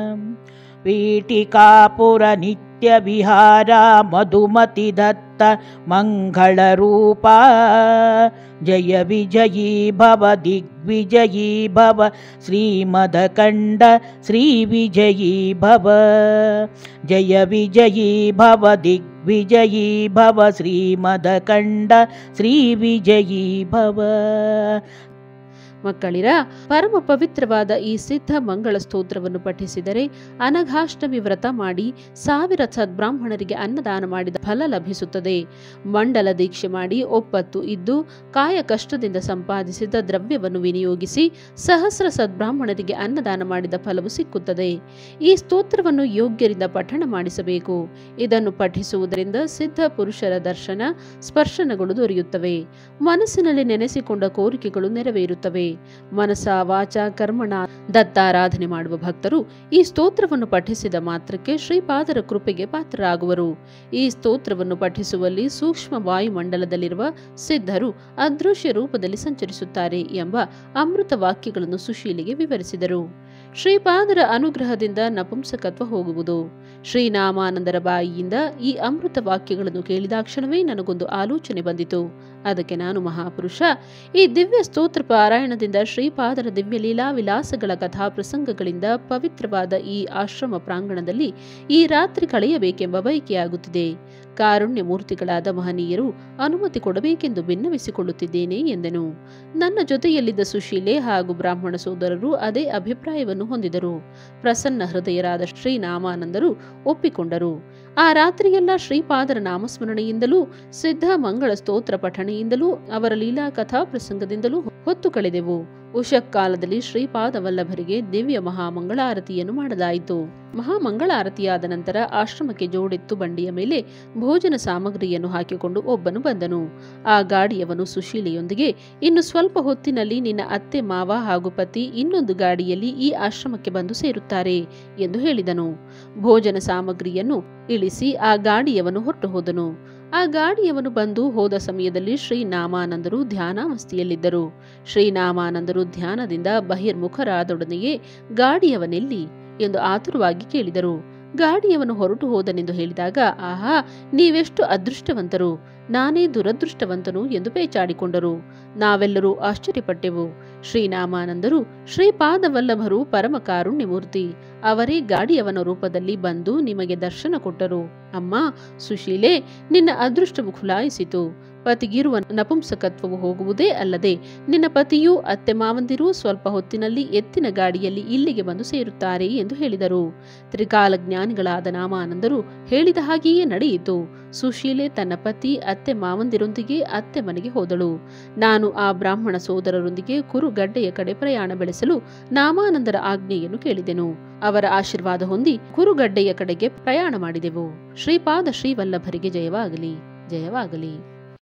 पीठिकापुर नित्यविहारा मधुमति दत्त मङ्गलरूपा जय विजयी भव दिग्विजयी भव श्रीमदकण्ड श्रीविजयी भव जय विजयी भव दिग्विजयी भव श्रीमदकण्ड श्रीविजयी भव ಮಕ್ಕಳಿರ ಪರಮ ಪವಿತ್ರವಾದ ಈ ಸಿದ್ಧ ಮಂಗಳ ಸ್ತೋತ್ರವನ್ನು ಪಠಿಸಿದರೆ ಅನಘಾಷ್ಟಮಿ ವ್ರತ ಮಾಡಿ ಸಾವಿರ ಸದ್ಬ್ರಾಹ್ಮಣರಿಗೆ ಅನ್ನದಾನ ಮಾಡಿದ ಫಲ ಲಭಿಸುತ್ತದೆ ಮಂಡಲ ದೀಕ್ಷೆ ಮಾಡಿ ಒಪ್ಪತ್ತು ಇದ್ದು ಕಾಯ ಕಷ್ಟದಿಂದ ಸಂಪಾದಿಸಿದ ದ್ರವ್ಯವನ್ನು ವಿನಿಯೋಗಿಸಿ ಸಹಸ್ರ ಸದ್ಬ್ರಾಹ್ಮಣರಿಗೆ ಅನ್ನದಾನ ಮಾಡಿದ ಫಲವು ಸಿಕ್ಕುತ್ತದೆ ಈ ಸ್ತೋತ್ರವನ್ನು ಯೋಗ್ಯರಿಂದ ಪಠಣ ಮಾಡಿಸಬೇಕು ಇದನ್ನು ಪಠಿಸುವುದರಿಂದ ಸಿದ್ಧ ಪುರುಷರ ದರ್ಶನ ಸ್ಪರ್ಶನಗಳು ದೊರೆಯುತ್ತವೆ ಮನಸ್ಸಿನಲ್ಲಿ ನೆನೆಸಿಕೊಂಡ ಕೋರಿಕೆಗಳು ನೆರವೇರುತ್ತವೆ ಮನಸ ವಾಚ ಕರ್ಮಣ ದತ್ತಾರಾಧನೆ ಮಾಡುವ ಭಕ್ತರು ಈ ಸ್ತೋತ್ರವನ್ನು ಪಠಿಸಿದ ಮಾತ್ರಕ್ಕೆ ಶ್ರೀಪಾದರ ಕೃಪೆಗೆ ಪಾತ್ರರಾಗುವರು ಈ ಸ್ತೋತ್ರವನ್ನು ಪಠಿಸುವಲ್ಲಿ ಸೂಕ್ಷ್ಮ ವಾಯುಮಂಡಲದಲ್ಲಿರುವ ಸಿದ್ಧರು ಅದೃಶ್ಯ ರೂಪದಲ್ಲಿ ಸಂಚರಿಸುತ್ತಾರೆ ಎಂಬ ಅಮೃತ ವಾಕ್ಯಗಳನ್ನು ಸುಶೀಲಿಗೆ ವಿವರಿಸಿದರು ಶ್ರೀಪಾದರ ಅನುಗ್ರಹದಿಂದ ನಪುಂಸಕತ್ವ ಹೋಗುವುದು ಶ್ರೀನಾಮಾನಂದರ ಬಾಯಿಯಿಂದ ಈ ಅಮೃತ ವಾಕ್ಯಗಳನ್ನು ಕೇಳಿದಾಕ್ಷಣವೇ ನನಗೊಂದು ಆಲೋಚನೆ ಬಂದಿತು ಅದಕ್ಕೆ ನಾನು ಮಹಾಪುರುಷ ಈ ದಿವ್ಯ ಸ್ತೋತ್ರ ಪಾರಾಯಣದಿಂದ ಶ್ರೀಪಾದರ ದಿವ್ಯ ಲೀಲಾ ವಿಲಾಸಗಳ ಕಥಾ ಪ್ರಸಂಗಗಳಿಂದ ಪವಿತ್ರವಾದ ಈ ಆಶ್ರಮ ಪ್ರಾಂಗಣದಲ್ಲಿ ಈ ರಾತ್ರಿ ಕಳೆಯಬೇಕೆಂಬ ಬಯಕೆಯಾಗುತ್ತಿದೆ ಕಾರುಣ್ಯ ಮೂರ್ತಿಗಳಾದ ಮಹನೀಯರು ಅನುಮತಿ ಕೊಡಬೇಕೆಂದು ಭಿನ್ನವಿಸಿಕೊಳ್ಳುತ್ತಿದ್ದೇನೆ ಎಂದೆನು ನನ್ನ ಜೊತೆಯಲ್ಲಿದ್ದ ಸುಶೀಲೆ ಹಾಗೂ ಬ್ರಾಹ್ಮಣ ಸೋದರರು ಅದೇ ಅಭಿಪ್ರಾಯವನ್ನು ಆಜ್ಞೆಯನ್ನು ಹೊಂದಿದರು ಪ್ರಸನ್ನ ಹೃದಯರಾದ ಶ್ರೀನಾಮಾನಂದರು ಒಪ್ಪಿಕೊಂಡರು ಆ ರಾತ್ರಿಯೆಲ್ಲ ಶ್ರೀಪಾದರ ನಾಮಸ್ಮರಣೆಯಿಂದಲೂ ಸಿದ್ಧ ಮಂಗಳ ಸ್ತೋತ್ರ ಪಠಣೆಯಿಂದಲೂ ಅವರ ಲೀಲಾ ಕಥಾ ಪ್ರಸಂಗದಿಂದಲೂ ಹೊತ್ತು ಕಳೆದೆವು ಉಷಕ್ಕಾಲದಲ್ಲಿ ಶ್ರೀಪಾದ ವಲ್ಲಭರಿಗೆ ದಿವ್ಯ ಮಹಾಮಂಗಳಾರತಿಯನ್ನು ಮಾಡಲಾಯಿತು ಮಹಾಮಂಗಳಾರತಿಯಾದ ನಂತರ ಆಶ್ರಮಕ್ಕೆ ಜೋಡೆತ್ತು ಬಂಡಿಯ ಮೇಲೆ ಭೋಜನ ಸಾಮಗ್ರಿಯನ್ನು ಹಾಕಿಕೊಂಡು ಒಬ್ಬನು ಬಂದನು ಆ ಗಾಡಿಯವನು ಸುಶೀಲೆಯೊಂದಿಗೆ ಇನ್ನು ಸ್ವಲ್ಪ ಹೊತ್ತಿನಲ್ಲಿ ನಿನ್ನ ಅತ್ತೆ ಮಾವ ಹಾಗೂ ಪತಿ ಇನ್ನೊಂದು ಗಾಡಿಯಲ್ಲಿ ಈ ಆಶ್ರಮಕ್ಕೆ ಬಂದು ಸೇರುತ್ತಾರೆ ಎಂದು ಹೇಳಿದನು ಭೋಜನ ಸಾಮಗ್ರಿಯನ್ನು ಇಳಿಸಿ ಆ ಗಾಡಿಯವನು ಹೊರಟು ಹೋದನು ಆ ಗಾಡಿಯವನು ಬಂದು ಹೋದ ಸಮಯದಲ್ಲಿ ಶ್ರೀನಾಮಾನಂದರು ಧ್ಯಾನಾವಸ್ಥೆಯಲ್ಲಿದ್ದರು ಶ್ರೀನಾಮಾನಂದರು ಧ್ಯಾನದಿಂದ ಬಹಿರ್ಮುಖರಾದೊಡನೆಯೇ ಗಾಡಿಯವನೆಲ್ಲಿ ಎಂದು ಆತುರವಾಗಿ ಕೇಳಿದರು ಗಾಡಿಯವನು ಹೊರಟು ಹೋದನೆಂದು ಹೇಳಿದಾಗ ಆಹಾ ನೀವೆಷ್ಟು ಅದೃಷ್ಟವಂತರು ನಾನೇ ದುರದೃಷ್ಟವಂತನು ಎಂದು ಪೇಚಾಡಿಕೊಂಡರು ನಾವೆಲ್ಲರೂ ಆಶ್ಚರ್ಯಪಟ್ಟೆವು ಶ್ರೀನಾಮಾನಂದರು ಶ್ರೀಪಾದವಲ್ಲಭರು ಪರಮ ಕಾರುಣ್ಯಮೂರ್ತಿ ಅವರೇ ಗಾಡಿಯವನ ರೂಪದಲ್ಲಿ ಬಂದು ನಿಮಗೆ ದರ್ಶನ ಕೊಟ್ಟರು ಅಮ್ಮ ಸುಶೀಲೆ ನಿನ್ನ ಅದೃಷ್ಟವು ಖುಲಾಯಿಸಿತು ಪತಿಗಿರುವ ನಪುಂಸಕತ್ವವು ಹೋಗುವುದೇ ಅಲ್ಲದೆ ನಿನ್ನ ಪತಿಯೂ ಅತ್ತೆ ಮಾವಂದಿರೂ ಸ್ವಲ್ಪ ಹೊತ್ತಿನಲ್ಲಿ ಎತ್ತಿನ ಗಾಡಿಯಲ್ಲಿ ಇಲ್ಲಿಗೆ ಬಂದು ಸೇರುತ್ತಾರೆ ಎಂದು ಹೇಳಿದರು ತ್ರಿಕಾಲ ಜ್ಞಾನಿಗಳಾದ ನಾಮಾನಂದರು ಹೇಳಿದ ಹಾಗೆಯೇ ನಡೆಯಿತು ಸುಶೀಲೆ ತನ್ನ ಪತಿ ಅತ್ತೆ ಮಾವಂದಿರೊಂದಿಗೆ ಅತ್ತೆ ಮನೆಗೆ ಹೋದಳು ನಾನು ಆ ಬ್ರಾಹ್ಮಣ ಸೋದರರೊಂದಿಗೆ ಕುರುಗಡ್ಡೆಯ ಕಡೆ ಪ್ರಯಾಣ ಬೆಳೆಸಲು ನಾಮಾನಂದರ ಆಜ್ಞೆಯನ್ನು ಕೇಳಿದೆನು ಅವರ ಆಶೀರ್ವಾದ ಹೊಂದಿ ಕುರುಗಡ್ಡೆಯ ಕಡೆಗೆ ಪ್ರಯಾಣ ಮಾಡಿದೆವು ಶ್ರೀಪಾದ ಶ್ರೀವಲ್ಲಭರಿಗೆ ಜಯವಾಗಲಿ ಜಯವಾಗಲಿ